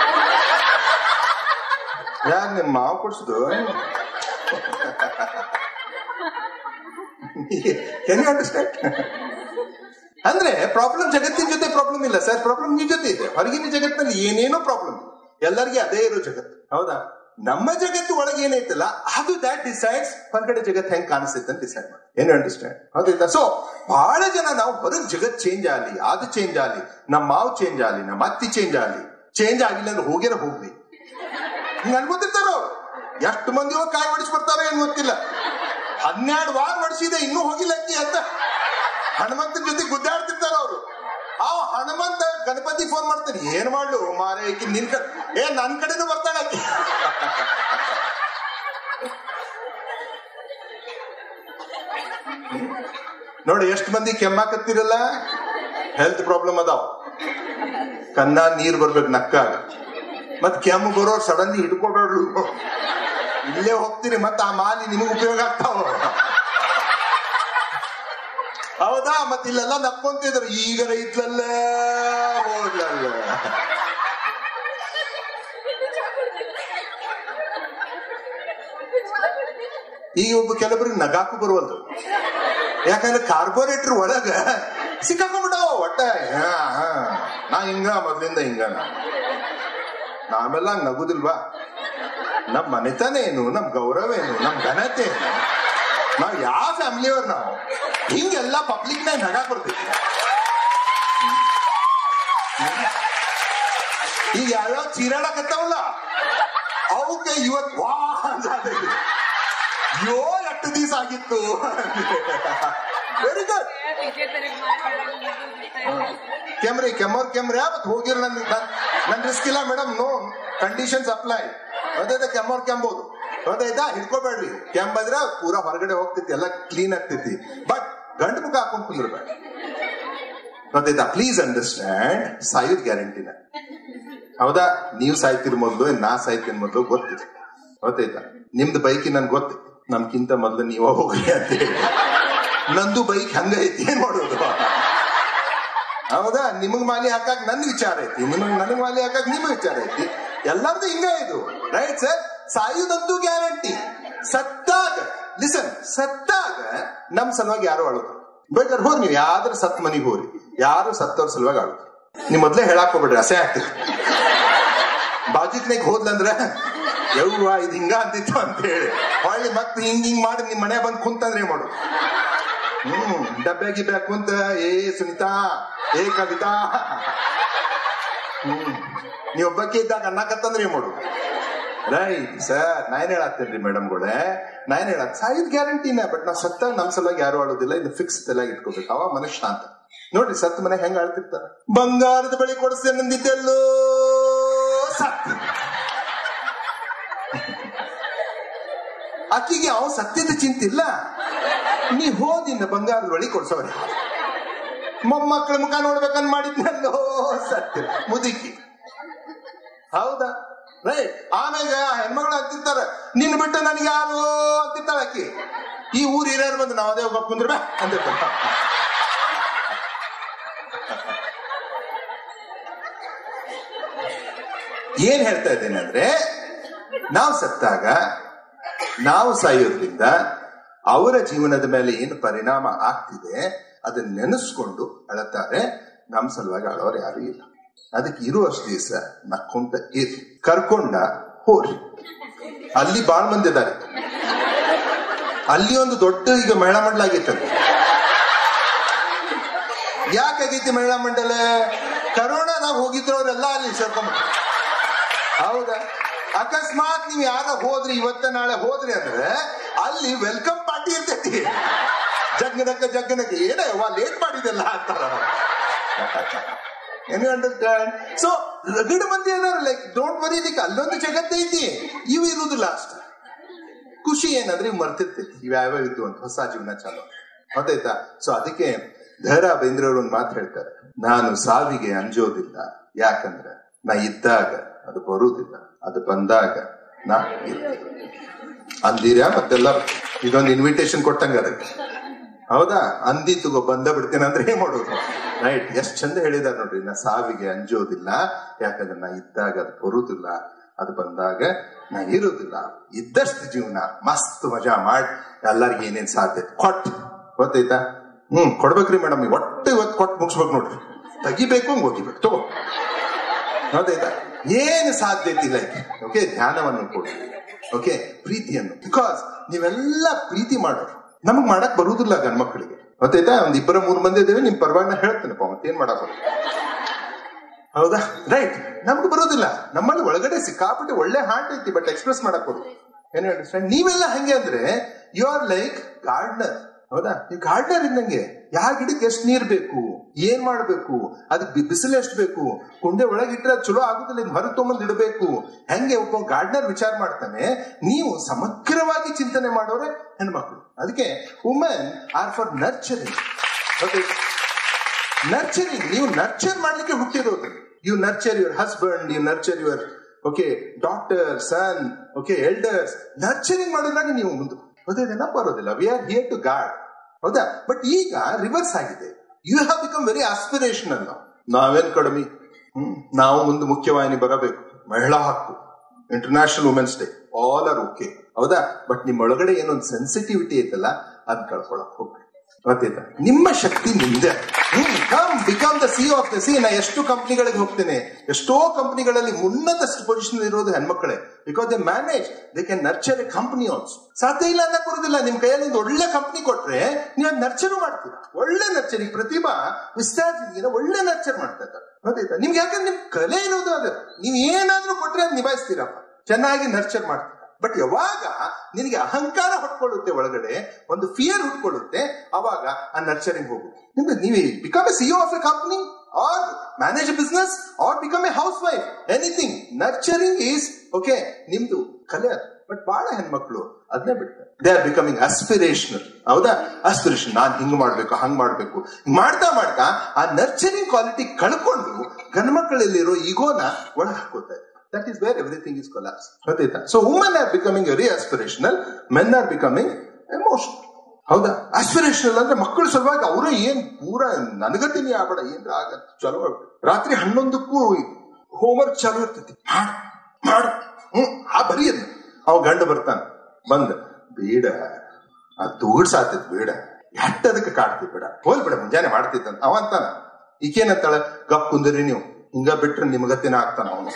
A: ಯಾರು ನಿಮ್ಮ ಮಾವು ಕೊಡ್ಸುದು ಕೆನ್ ಯು ಅಂಡರ್ಸ್ಟ್ಯಾಂಡ್ ಅಂದ್ರೆ ಪ್ರಾಬ್ಲಮ್ ಜಗತ್ತಿನ ಜೊತೆ ಪ್ರಾಬ್ಲಮ್ ಇಲ್ಲ ಸರ್ ಪ್ರಾಬ್ಲಮ್ ನಿಮ್ ಜೊತೆ ಇದೆ ಹೊರಗಿನ ಜಗತ್ತಿನಲ್ಲಿ ಏನೇನೋ ಪ್ರಾಬ್ಲಮ್ ಎಲ್ಲರಿಗೆ ಅದೇ ಇರೋ ಜಗತ್ತು ಹೌದಾ ನಮ್ಮ ಜಗತ್ತು ಒಳಗೆ ಏನೈತಲ್ಲ ಅದು ದಾಟ್ ಡಿಸೈಡ್ಸ್ ಹೊರಗಡೆ ಜಗತ್ತು ಹೆಂಗ್ ಕಾಣಿಸ್ತೈತೆ ಅಂತ ಡಿಸೈಡ್ ಮಾಡಿ ಏನು ಅಂಡರ್ಸ್ಟ್ಯಾಂಡ್ ಹೌದೈತಾ ಸೊ ಬಹಳ ಜನ ನಾವು ಹೊರಗ್ ಜಗತ್ ಚೇಂಜ್ ಆಗಲಿ ಅದು ಚೇಂಜ್ ಆಗಲಿ ನಮ್ಮ ಮಾವು ಚೇಂಜ್ ಆಗಲಿ ನಮ್ಮ ಅತ್ತಿ ಚೇಂಜ್ ಆಗಲಿ ಚೇಂಜ್ ಆಗಿಲ್ಲ ಅಂದ್ರೆ ಹೋಗ್ಯಾರ ಹೋಗ್ಲಿ ಹಿಂಗ ಅನ್ಕೋತಿರ್ತಾರೋ ಎಷ್ಟು ಮಂದಿ ಹೋಗಿ ಕಾಯಿ ಹೊಡಿಸಿ ಬರ್ತಾರೋ ಏನ್ ಗೊತ್ತಿಲ್ಲ ಹನ್ನೆರಡು ವಾರ ಹೊಡಿಸಿದೆ ಇನ್ನೂ ಹೋಗಿಲ್ಲ ಅಕ್ಕಿ ಅಂತ ಹನುಮಂತನ ಜೊತೆ ಗುದ್ದಾಡ್ತಿರ್ತಾರ ಅವರು ಆ ಹನುಮಂತ ಗಣಪತಿ ಫೋನ್ ಮಾಡ್ತಾನೆ ಏನ್ ಮಾಡ್ಲು ಮಾರೇ ಈಕಿ ನಿನ್ ಕಡೆ ಏ ನನ್ ಕಡೆನೂ ಬರ್ತಾಳೆ ಆಕಿ ನೋಡಿ ಎಷ್ಟು ಮಂದಿ ಕೆಮ್ಮಾಕತ್ತಿರಲ್ಲ ಹೆಲ್ತ್ ಪ್ರಾಬ್ಲಮ್ ಅದಾವ ಕನ್ನ ನೀರ್ ಬರ್ಬೇಕು ನಕ್ಕಾಗ ಮತ್ ಕೆಮ್ಮು ಬರೋರು ಸಡನ್ಲಿ ಹಿಡ್ಕೊಬೇಡ್ರು ಇಲ್ಲೇ ಹೋಗ್ತೀರಿ ಮತ್ತ ಆ ಮಾಲಿ ನಿಮಗ್ ಉಪಯೋಗ ಆಗ್ತಾವ ಹೌದಾ ಮತ್ ಇಲ್ಲೆಲ್ಲ ನಕ್ಕೊಂತಿದ್ರು ಈಗ ಇದ್ಲಲ್ಲೇ ಹೋಗ್ಲಲ್ಲ ಈಗ ಒಬ್ಬ ಕೆಲವರಿಗೆ ನಗಾಕು ಬರುವಲ್ದು ಯಾಕಂದ್ರೆ ಕಾರ್ಪೊರೇಟರ್ ಒಳಗ ಸಿಕ್ಕಾಕೊಂಡ್ಬಿಡವ ಒಟ್ಟ ಹಾ, ಹಾ. ನಾ ಹಿಂಗ ಮೊದ್ಲಿಂದ ಹಿಂಗ ನಾ. ನಾವೆಲ್ಲ ಹಂಗ್ ನಗುದಿಲ್ವಾ ನಮ್ ಮನೆತನ ಏನು ನಮ್ ಗೌರವ ಏನು ನಮ್ ಘನತೆ ಏನು ನಾವ್ ಯಾವ ಫ್ಯಾಮಿಲಿಯವ್ರು ನಾವು ಹಿಂಗೆಲ್ಲ ಪಬ್ಲಿಕ್ ನಾಗ ನಗಾಕ್ ಬರ್ತೈತಿ ಈಗ ಯಾವ್ಯಾವ ಚೀರಾಡಕತ್ತಾವಲ್ಲ ಅವಕ್ಕೆ ಇವತ್ ವಾ ಅಂತ ಆಗೈತಿ. ಯೋ ಎಷ್ಟು ದಿವಸ ಆಗಿತ್ತು ವೆರಿ ಗುಡ್ ಕೆಮ್ರಿ ಕೆಮ್ಮೋರ್ ಕೆಮ್ರಿ ಮತ್ ಹೋಗಿರ ನನ್ ನನ್- ನನ್ ರಿಸ್ಕ್ ಇಲ್ಲ ಮೇಡಮ್ ನೋ ಕಂಡೀಷನ್ಸ್ ಅಪ್ಲೈ ಅದೇ ಕೆಮ್ಮೋರ್ ಕೆಂಬೋದು ಗೊತ್ತಾಯ್ತಾ ಹಿಡ್ಕೋಬೇಡ್ರಿ ಕೆಂಬಂದ್ರ ಪೂರಾ ಹೊರಗಡೆ ಹೋಗ್ತೈತಿ ಎಲ್ಲ ಕ್ಲೀನ್ ಆಗ್ತೈತಿ ಬಟ್ ಗಂಡು ಮುಖ ಹಾಕೊಂಡ್ ಕುಂದ್ರಬೇಡ ಗೊತ್ತಾಯ್ತಾ ಪ್ಲೀಸ್ ಅಂಡರ್ಸ್ಟ್ಯಾಂಡ್ ಸಾಯುದ್ ಗ್ಯಾರಂಟಿನ ಹೌದಾ ನೀವು ಸಾಯ್ತಿರ್ ಮೊದ್ಲು ನಾ ಸಾಯ್ತೀನಿ ಮೊದ್ಲು ಗೊತ್ತಿದೆ ಗೊತ್ತಾಯ್ತಾ ನಿಮ್ದು ಬೈಕಿ ನನ್ಗೆ ಗೊತ್ತೈತಿ ನಮ್ಗಿಂತ ಮೊದ್ಲು ನೀವ ಹೋಗ್ರಿ ಅಂತ ಹೇಳಿ ನಂದು ಬೈಕ್ ಹಂಗ ಐತಿ ಏನ್ ಮಾಡೋದು ಹೌದಾ ನಿಮಗ್ ಮಾಲಿ ಹಾಕಕ್ ನನ್ ವಿಚಾರ ಐತಿ ನಿಮಗ್ ನನಗ್ ಮಾಲಿ ಹಾಕಕ್ ನಿಮ್ ವಿಚಾರ ಐತಿ ಎಲ್ಲಾರ್ದು ಹಿಂಗ ಇದು ರೈಟ್ ಸರ್ ಸಾಯುದಂತೂ ಗ್ಯಾರಂಟಿ ಸತ್ತಾಗ ಲಿಸನ್ ಸತ್ತಾಗ ನಮ್ ಸಲುವಾಗಿ ಯಾರು ಅಳುದು ಬೇಕಾದ್ರೆ ಹೋಗಿ ನೀವು ಯಾವ್ದ್ರ ಸತ್ ಮನಿಗೆ ಹೋರಿ ಯಾರು ಸತ್ತವ್ರ ಸಲುವಾಗಿ ಅಳುದು ನೀವ್ ಮೊದ್ಲೇ ಹೇಳಾಕ್ ಹೋಗ್ಬೇಡ್ರಿ ಅಸೆ ಆಗ್ತೀರಿ ಬಾಜಿಕ್ನಾಗ ಹೋದ್ಲಂದ್ರ ಯವ್ವ ಇದು ಹಿಂಗ ಅಂತಿತ್ತು ಅಂತ ಹೇಳಿ ಹೊಳ್ಳಿ ಮತ್ತೆ ಹಿಂಗ್ ಹಿಂಗ್ ಮಾಡಿ ನಿಮ್ ಮನೆ ಬಂದ್ ಕುಂತಂದ್ರೆ ಏನ್ ಮಾಡು ಹ್ಮ್ ಡಬ್ಬೆ ಗಿಬ್ಬೆ ಕುಂತ ಏ ಸುನಿತಾ ಏ ಕವಿತಾ ಹ್ಮ್ ನೀವ್ ಒಬ್ಬಕ್ಕೆ ಇದ್ದಾಗ ಅನ್ನಕತ್ತಂದ್ರೆ ಏನ್ ಮಾಡು ರೈಟ್ ಸರ್ ನಾನ್ ಹೇಳತ್ತೇನ್ರಿ ಮೇಡಮ್ ಗಳೇ ನಾನ್ ಹೇಳತ್ ಸಾಯಿದ್ ಗ್ಯಾರಂಟಿನ ಬಟ್ ನಾವ್ ಸತ್ತ ನಮ್ ಸಲುವಾಗಿ ಯಾರು ಆಡೋದಿಲ್ಲ ಇದು ಫಿಕ್ಸ್ ತಲೆಯಾಗಿ ಇಟ್ಕೋಬೇಕು ಅವ ಮನುಷ್ಯ ಅಂತ ನೋಡ್ರಿ ಸತ್ ಮನೆ ಹೆಂಗ್ ಆಳ್ತಿರ್ತಾರ ಬಂಗಾರದ ಬಳಿ ಕೊಡಿಸ್ತೇನೆ ನಂದಿದ್ದೆಲ್ಲೋ ಸತ್ ಆಕಿಗೆ ಅವ ಸತ್ಯದ ಚಿಂತಿಲ್ಲ ನೀ ಹೋದಿನ ಬಂಗಾರದ ಬಳಿ ಕೊಡ್ಸವ್ರಿ ಮೊಮ್ಮಕ್ಕಳ ಮುಖ ನೋಡ್ಬೇಕಂತ ಮಾಡಿದ್ನಲ್ಲೋ ಸತ್ಯ ಮುದುಕಿ ಹೌದಾ ರೈಟ್ ಆಮೇಲೆ ಆ ಹೆಣ್ಮಗಳು ಅಂತಿರ್ತಾರ ನಿನ್ ಬಿಟ್ಟು ನನಗೆ ಯಾರು ಅಂತಿರ್ತಾಳ ಆಕಿ ಈ ಊರ್ ಹಿರಿಯರು ಬಂದು ನಾವ್ ಅದೇ ಒಬ್ಬ ಕುಂದ್ರಬ ಅಂತಿರ್ತಾರ ಏನ್ ಹೇಳ್ತಾ ಇದ್ದೇನೆ ಅಂದ್ರೆ ನಾವು ಸತ್ತಾಗ ನಾವು ಸಾಯೋದ್ರಿಂದ ಅವರ ಜೀವನದ ಮೇಲೆ ಏನು ಪರಿಣಾಮ ಆಗ್ತಿದೆ ಅದನ್ನ ನೆನೆಸ್ಕೊಂಡು ಅಳತಾರೆ ನಮ್ ಸಲುವಾಗಿ ಅಳೋರು ಯಾರು ಇಲ್ಲ ಅದಕ್ಕೆ ಇರುವಷ್ಟು ದಿವಸ ನಕ್ಕೊಂತ ಇರ್ರಿ ಕರ್ಕೊಂಡ ಹೋರಿ ಅಲ್ಲಿ ಬಾಳ್ ಮಂದಿ ಇದಾರೆ ಅಲ್ಲಿ ಒಂದು ದೊಡ್ಡ ಈಗ ಮಹಿಳಾ ಮಂಡಲ ಆಗೈತಂತೆ ಯಾಕಾಗೈತಿ ಮಹಿಳಾ ಮಂಡಲ ಕರೋನಾದಾಗ ಹೋಗಿದ್ರವ್ರೆಲ್ಲ ಅಲ್ಲಿ ಸೇರ್ಕೊಂಡ್ ಹೌದಾ ಅಕಸ್ಮಾತ್ ನೀವ್ ಯಾರ ಹೋದ್ರಿ ಇವತ್ತ ನಾಳೆ ಹೋದ್ರಿ ಅಂದ್ರೆ ಅಲ್ಲಿ ವೆಲ್ಕಮ್ ಪಾರ್ಟಿ ಇರ್ತೈತಿ ಜಗ್ಗನಕ ಜಗ್ಗನಕ ಏನೇ ಲೇಟ್ ಮಾಡಿದೆಲ್ಲ ಅಂತಾರ ಏನು ಅಂಡರ್ಸ್ಟ್ಯಾಂಡ್ ಸೊ ರಗಡ ಮಂದಿ ಅದಾರ ಲೈಕ್ ಡೋಂಟ್ ವರಿ ಇದಕ್ಕೆ ಅಲ್ಲೊಂದು ಜಗತ್ತೈತಿ ಇವು ಇರುದಿಲ್ಲ ಅಷ್ಟೇ ಖುಷಿ ಏನಂದ್ರೆ ಇವ್ ಮರ್ತಿರ್ತೈತಿ ಇವ್ ಯಾವ್ಯಾವ ಇದ್ದು ಅಂತ ಹೊಸ ಜೀವನ ಚಾಲು ಗೊತ್ತಾಯ್ತಾ ಸೊ ಅದಕ್ಕೆ ಧೈರ್ಯ ಬೇಂದ್ರವ್ರು ಒಂದು ಮಾತು ಹೇಳ್ತಾರೆ ನಾನು ಸಾವಿಗೆ ಅಂಜೋದಿಲ್ಲ ಯಾಕಂದ್ರೆ ನಾ ಇದ್ದಾಗ ಅದು ಬರುವುದಿಲ್ಲ ಅದು ಬಂದಾಗ ನಾ ಇರ್ತೀನಿ. ಅಂದಿರ್ಯಾ ಮತ್ತೆಲ್ಲ ಇದೊಂದು ಇನ್ವಿಟೇಷನ್ ಕೊಟ್ಟಂಗ ಅದಕ್ಕೆ ಹೌದಾ ಅಂದಿ ತಗೋ ಬಂದ ಬಿಡ್ತೇನೆ ಅಂದ್ರೆ ಏನ್ ಮಾಡೋದು ರೈಟ್ ಎಷ್ಟ್ ಚಂದ ಹೇಳಿದಾರೆ ನೋಡ್ರಿ ನಾ ಸಾವಿಗೆ ಅಂಜೋದಿಲ್ಲ ಯಾಕಂದ್ರೆ ನಾ ಇದ್ದಾಗ ಅದು ಬರುದಿಲ್ಲ ಅದು ಬಂದಾಗ ನಾ ಇರುದಿಲ್ಲ ಇದ್ದಷ್ಟು ಜೀವನ ಮಸ್ತ್ ಮಜಾ ಮಾಡಿ ಎಲ್ಲರಿಗೂ ಏನೇನ್ ಸಾಧ್ಯ ಕೊಟ್ ಗೊತ್ತೈತಾ ಹ್ಮ್ ಕೊಡ್ಬೇಕ್ರಿ ಮೇಡಮ್ ಒಟ್ಟು ಇವತ್ತು ಕೊಟ್ಟು ಮುಗಿಸ್ಬೇಕು ನೋಡ್ರಿ ತೆಗಿಬೇಕು ಹಂಗ್ ಹೋಗಿಬೇಕು ತಗೋ ಹೌದಾಯ್ತಾ ಏನು ಸಾಧ್ಯತೆ ಇಲ್ಲ ಓಕೆ ಧ್ಯಾನವನ್ನು ಕೊಡಿ ಓಕೆ ಪ್ರೀತಿಯನ್ನು ಬಿಕಾಸ್ ನೀವೆಲ್ಲ ಪ್ರೀತಿ ಮಾಡೋರು ನಮಗ್ ಮಾಡಕ್ ಬರುವುದಿಲ್ಲ ಗಂಡ್ಮಕ್ಳಿಗೆ ಗೊತ್ತಾಯ್ತಾ ಒಂದ್ ಇಬ್ಬರ ಮೂರ್ ಮಂದಿ ಇದ್ದೇವೆ ನಿಮ್ ಪರವಾಗಿ ನಾ ಹೇಳ್ತೇನಪ್ಪ ಮತ್ತೇನ್ ಮಾಡಕ್ ಬರುತ್ತೆ ಹೌದಾ ರೈಟ್ ನಮ್ಗೆ ಬರೋದಿಲ್ಲ ನಮ್ಮಲ್ಲಿ ಒಳಗಡೆ ಸಿಕ್ಕಾಪಟ್ಟೆ ಒಳ್ಳೆ ಹಾರ್ಟ್ ಐತಿ ಬಟ್ ಎಕ್ಸ್ಪ್ರೆಸ್ ಮಾಡಕ್ ಬರೋದು ಏನ್ ಅಂಡರ್ಸ್ಟ್ಯಾಂಡ್ ನೀವೆಲ್ಲ ಹಂಗೆ ಅಂದ್ರೆ ಯು ಆರ್ ಲೈಕ್ ಗಾರ್ಡನರ್ ಹೌದಾ ನೀವು ಗಾರ್ಡನರ್ ಇದ್ದಂಗೆ ಯಾವ ಗಿಡಕ್ಕೆ ಎಷ್ಟು ನೀರ್ ಬೇಕು ಏನ್ ಮಾಡ್ಬೇಕು ಅದಕ್ಕೆ ಬಿಸಿಲು ಎಷ್ಟು ಬೇಕು ಕುಂಡೆ ಒಳಗಿಟ್ರೆ ಅದ್ ಚಲೋ ಆಗುದಿಲ್ಲ ಇದ್ ಹೊರಗೆ ತಗೊಂಡ್ ಇಡಬೇಕು ಹೆಂಗೆ ಒಬ್ಬ ಗಾರ್ಡನರ್ ವಿಚಾರ ಮಾಡ್ತಾನೆ ನೀವು ಸಮಗ್ರವಾಗಿ ಚಿಂತನೆ ಮಾಡೋರೆ ಹೆಣ್ಮಕ್ಳು ಅದಕ್ಕೆ women are for nurturing nurturing ನೀವು ನರ್ಚರ್ ಮಾಡ್ಲಿಕ್ಕೆ ಹುಟ್ಟಿರೋದು you nurture your husband you nurture your okay doctor son okay elders nurturing ಮಾಡೋದ್ರಾಗ ನೀವು ಮುಂದೆ ಅದೇ ನೆನಪು ಬರೋದಿಲ್ಲ we are here to god ಹೌದಾ ಬಟ್ ಈಗ ರಿವರ್ಸ್ ಆಗಿದೆ you have become very aspirational ನಾವು ನಾವೇನ್ ಕಡಿಮೆ ಹ್ಮ್ ನಾವು ಮುಂದೆ ಮುಖ್ಯವಾಹಿನಿ ಬರಬೇಕು ಮಹಿಳಾ ಹಕ್ಕು international women's day all are okay ಹೌದಾ ಬಟ್ ನಿಮ್ ಒಳಗಡೆ ಏನೊಂದು ಸೆನ್ಸಿಟಿವಿಟಿ ಐತಲ್ಲ ಅದ್ ಕಳ್ಕೊಳಕ್ ಹೋಗ್ಬೇಡಿ ಗೊತ್ತಾಯ್ತಾ ನಿಮ್ಮ ಶಕ್ತಿ ನಿಮ್ದೆ hmm come become the C of the C ನಾ ಎಷ್ಟು ಕಂಪ್ನಿಗಳಿಗೆ ಹೋಗ್ತೇನೆ ಎಷ್ಟೋ ಕಂಪ್ನಿಗಳಲ್ಲಿ ಉನ್ನತ ಪೊಸಿಷನ್ ಇರೋದು ಹೆಣ್ಮಕ್ಳೇ because they manage they can nurture a company also ಸಾಧ್ಯ ಇಲ್ಲ ಅನ್ನಕ್ ಬರುದಿಲ್ಲ ನಿಮ್ ಕೈಯಲ್ಲಿ ಒಂದು ಒಳ್ಳೆ ಕಂಪನಿ ಕೊಟ್ರೆ ನೀವು ಅದ್ ನರ್ಚರು ಮಾಡ್ತೀರಾ ಒಳ್ಳೆ ನರ್ಚರ್ ಈ ಪ್ರತಿಭಾ ವಿಸ್ತಾರ ಒಳ್ಳೆ ನರ್ಚರ್ ಮಾಡ್ತಾ ಇದ್ದಾರೆ ಗೊತ್ತಾಯ್ತಾ ನಿಮ್ಗೆ ಯಾಕಂದ್ರೆ ನಿಮ್ ಕಲೆ ಇರೋದು ಅದು ನೀವ್ ಏನಾದ್ರೂ ಕೊಟ್ರೆ ಅದ್ ನಿಭಾಯಿಸ್ತೀರಪ್ಪ ಚೆನ್ನಾಗಿ ನರ್ಚರ್ ಮಾಡ್ತೀರಾ ಬಟ್ ಯಾವಾಗ ನಿನಗೆ ಅಹಂಕಾರ ಹೊಟ್ಕೊಳ್ಳುತ್ತೆ ಒಳಗಡೆ ಒಂದು ಫಿಯರ್ ಹುಟ್ಕೊಳ್ಳುತ್ತೆ ಅವಾಗ ಆ ನರ್ಚರಿಂಗ್ ಹೋಗುತ್ತೆ ನಿಮ್ಗೆ ನೀವೇ become a CEO of a company or manage business or become a housewife anything nurturing is okay ನಿಮ್ದು ಕಲೆ ಅದು ಬಟ್ ಬಹಳ ಹೆಣ್ಮಕ್ಳು ಅದನ್ನೇ ಬಿಡ್ತಾರೆ ದೇ ಆರ್ ಬಿಕಮಿಂಗ್ ಅಸ್ಪಿರೇಷನಲ್ ಹೌದಾ ಅಸ್ಪಿರೇಷನ್ ನಾನ್ ಹಿಂಗ್ ಮಾಡ್ಬೇಕು ಹಂಗ್ ಮಾಡ್ಬೇಕು ಹಿಂಗ್ ಮಾಡ್ತಾ ಮಾಡ್ತಾ ಆ ನರ್ಚರಿಂಗ್ ಕ್ವಾಲಿಟಿ ಕಳ್ಕೊಂಡು ಗಂಡ್ಮಕ್ಳಲ್ಲಿರೋ ಈಗೋನ ಒಳ ಹಾಕೋತಾರೆ that is where everything is collapse ಗೊತ್ತಾಯ್ತಾ so women are becoming very aspirational men are becoming emotional ಹೌದಾ ಆಸ್ಪಿರೇಷನಲ್ ಅಂದ್ರೆ ಮಕ್ಕಳ ಸಲುವಾಗಿ ಅವರೇ ಏನ್ ಪೂರ ನನಗತಿನಿ ಆಗ್ಬೇಡ ಏನ್ ಆಗ ಚಲೋ ಆಗ್ಬೇಕು ರಾತ್ರಿ ಹನ್ನೊಂದಕ್ಕೂ ಹೋಮ್ವರ್ಕ್ ಚಾಲು ಇರ್ತೈತಿ ಮಾಡು ಮಾಡು ಹ್ಮ್ ಆ ಬರೀಯದ್ ಅವ ಗಂಡ ಬರ್ತಾನ ಬಂದ ಬೇಡ ಆ ದೂಡ್ ಸಾತೈತ್ ಬೇಡ ಎಟ್ಟ ಅದಕ್ಕೆ ಕಾಡ್ತಿ ಬೇಡ ಹೋಲ್ ಬೇಡ ಮುಂಜಾನೆ ಮಾಡ್ತಿದ್ದಂತ ಅವ ಅಂತಾನ ಈಕೇನಂತಾಳ ಗಪ್ ಕುಂದಿರಿ ನೀವು ಹಿಂಗ ಬಿಟ್ರೆ ನಿಮ್ಗತ್ತಿನ ಆಗ್ತಾನ ಅವನು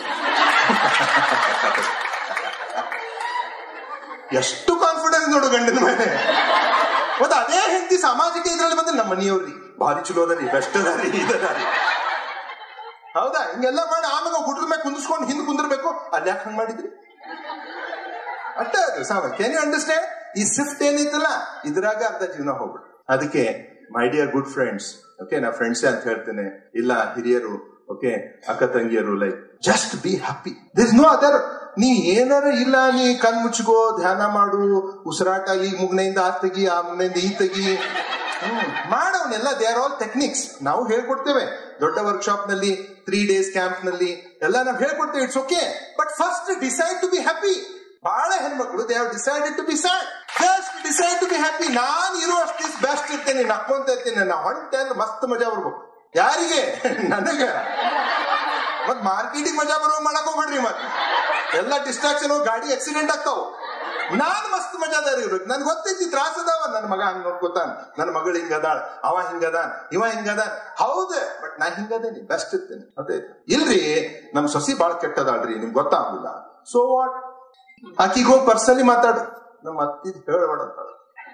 A: ಎಷ್ಟು ಕಾನ್ಫಿಡೆನ್ಸ್ ನೋಡು ಗಂಡನ ಮೇಲೆ ಮತ್ತೆ ಅದೇ ಹೆಂಡತಿ ಸಾಮಾಜಿಕ ಇದ್ರಲ್ಲಿ ಬಂದ್ರೆ ನಮ್ಮ ಮನೆಯವ್ರಿ ಭಾರಿ ಚಲೋ ಅದರಿ ಬೆಸ್ಟ್ ಅದಾರಿ ಇದದಾರಿ ಹೌದಾ ಹಿಂಗೆಲ್ಲ ಮಾಡಿ ಆಮೇಲೆ ಗುಡ್ರ ಮೇಲೆ ಕುಂದಿಸ್ಕೊಂಡು ಹಿಂದ್ ಕುಂದಿರ್ಬೇಕು ಅಲ್ಲಿ ಯಾಕೆ ಹಂಗ್ ಮಾಡಿದ್ರಿ ಅಷ್ಟೇ ಅದು ಸಾಮಾನ್ಯ ಕ್ಯಾನ್ ಯು ಅಂಡರ್ಸ್ಟ್ಯಾಂಡ್ ಈ ಶಿಫ್ಟ್ ಏನೈತಲ್ಲ ಇದ್ರಾಗ ಅರ್ಧ ಜೀವನ ಹೋಗ್ಬಿಡು ಅದಕ್ಕೆ my dear good friends okay ನಾ ಫ್ರೆಂಡ್ಸೇ ಅಂತ ಹೇಳ್ತೇನೆ ಇಲ್ಲ ಹಿರಿಯರು ಓಕೆ ಅಕ್ಕ ತಂಗಿಯರು like just be happy this no other ನೀ ಏನಾರ ಇಲ್ಲ ನೀ ಕಣ್ ಮುಚ್ಕೋ ಧ್ಯಾನ ಮಾಡು ಉಸಿರಾಟ ಈ ಮುಗ್ನೆಯಿಂದ ಆ ತೆಗಿ ಆ ಮುಗ್ನೆಯಿಂದ ಈ ತೆಗಿ ಹ್ಮ್ ಮಾಡವನ್ನೆಲ್ಲ ದೇ ಆರ್ ಆಲ್ ಟೆಕ್ನಿಕ್ಸ್ ನಾವು ಹೇಳ್ಕೊಡ್ತೇವೆ ದೊಡ್ಡ ವರ್ಕ್ಶಾಪ್ ನಲ್ಲಿ ತ್ರೀ ಡೇಸ್ ಕ್ಯಾಂಪ್ ನಲ್ಲಿ ಎಲ್ಲ ನಾವು ಹೇಳ್ಕೊಡ್ತೇವೆ it's okay but first decide to be happy ಬಹಳ ಹೆಣ್ಮಕ್ಳು they have decided to be sad just decide to be happy ನಾನು ಇರೋ ಅಷ್ಟು ಬೆಸ್ಟ್ ಇರ್ತೇನೆ ನಕ್ಕೊಂತ ಇರ್ತೇನೆ ನಾ ಹೊಂಟೆ ಅಂದ್ರೆ ಮಸ್ತ್ ಮಜಾ ಬರ್ಬೇಕು ಯಾರಿಗೆ ನನಗ ಮತ್ ಮಾರ್ಕೆಟಿಂಗ್ ಮಜಾ ಬರೋ ಮಾಡಕ್ ಹೋಗ್ಬೇಡ್ರಿ ಮತ್ ಎಲ್ಲ ಡಿಸ್ಟ್ರಾಕ್ಷನ್ ಗಾಡಿ ಆಕ್ಸಿಡೆಂಟ್ ಆಗ್ತಾವ ನಾನ್ ಮಸ್ತ್ ಮಜಾದಾರ ಇರ್ಬೇಕು ನನ್ಗೆ ಗೊತ್ತೈತಿ ತ್ರಾಸ ಅದಾವ ನನ್ನ ಮಗ ಹಂಗ್ ನೋಡ್ಕೋತಾನ ನನ್ನ ಮಗಳು ಹಿಂಗ ಅದಾಳ ಅವ ಹಿಂಗದಾನ ಇವ ಹಿಂಗದಾನ ಹೌದ ಬಟ್ ನಾ ಹಿಂಗದೇನಿ ಬೆಸ್ಟ್ ಇರ್ತೇನೆ ಅದೇ ಇಲ್ರಿ ನಮ್ ಸೊಸಿ ಬಾಳ ಕೆಟ್ಟದಾಳ್ರಿ ನಿಮ್ಗೆ ಗೊತ್ತಾಗುದಿಲ್ಲ ಸೊ ವಾಟ್ ಆಕಿಗೆ ಹೋಗಿ ಪರ್ಸನಲಿ ಮಾತಾಡು ನಮ್ಮ ಅತ್ತಿದ್ ಹೇಳ್ಬೇಡ ಅಂತಾಳ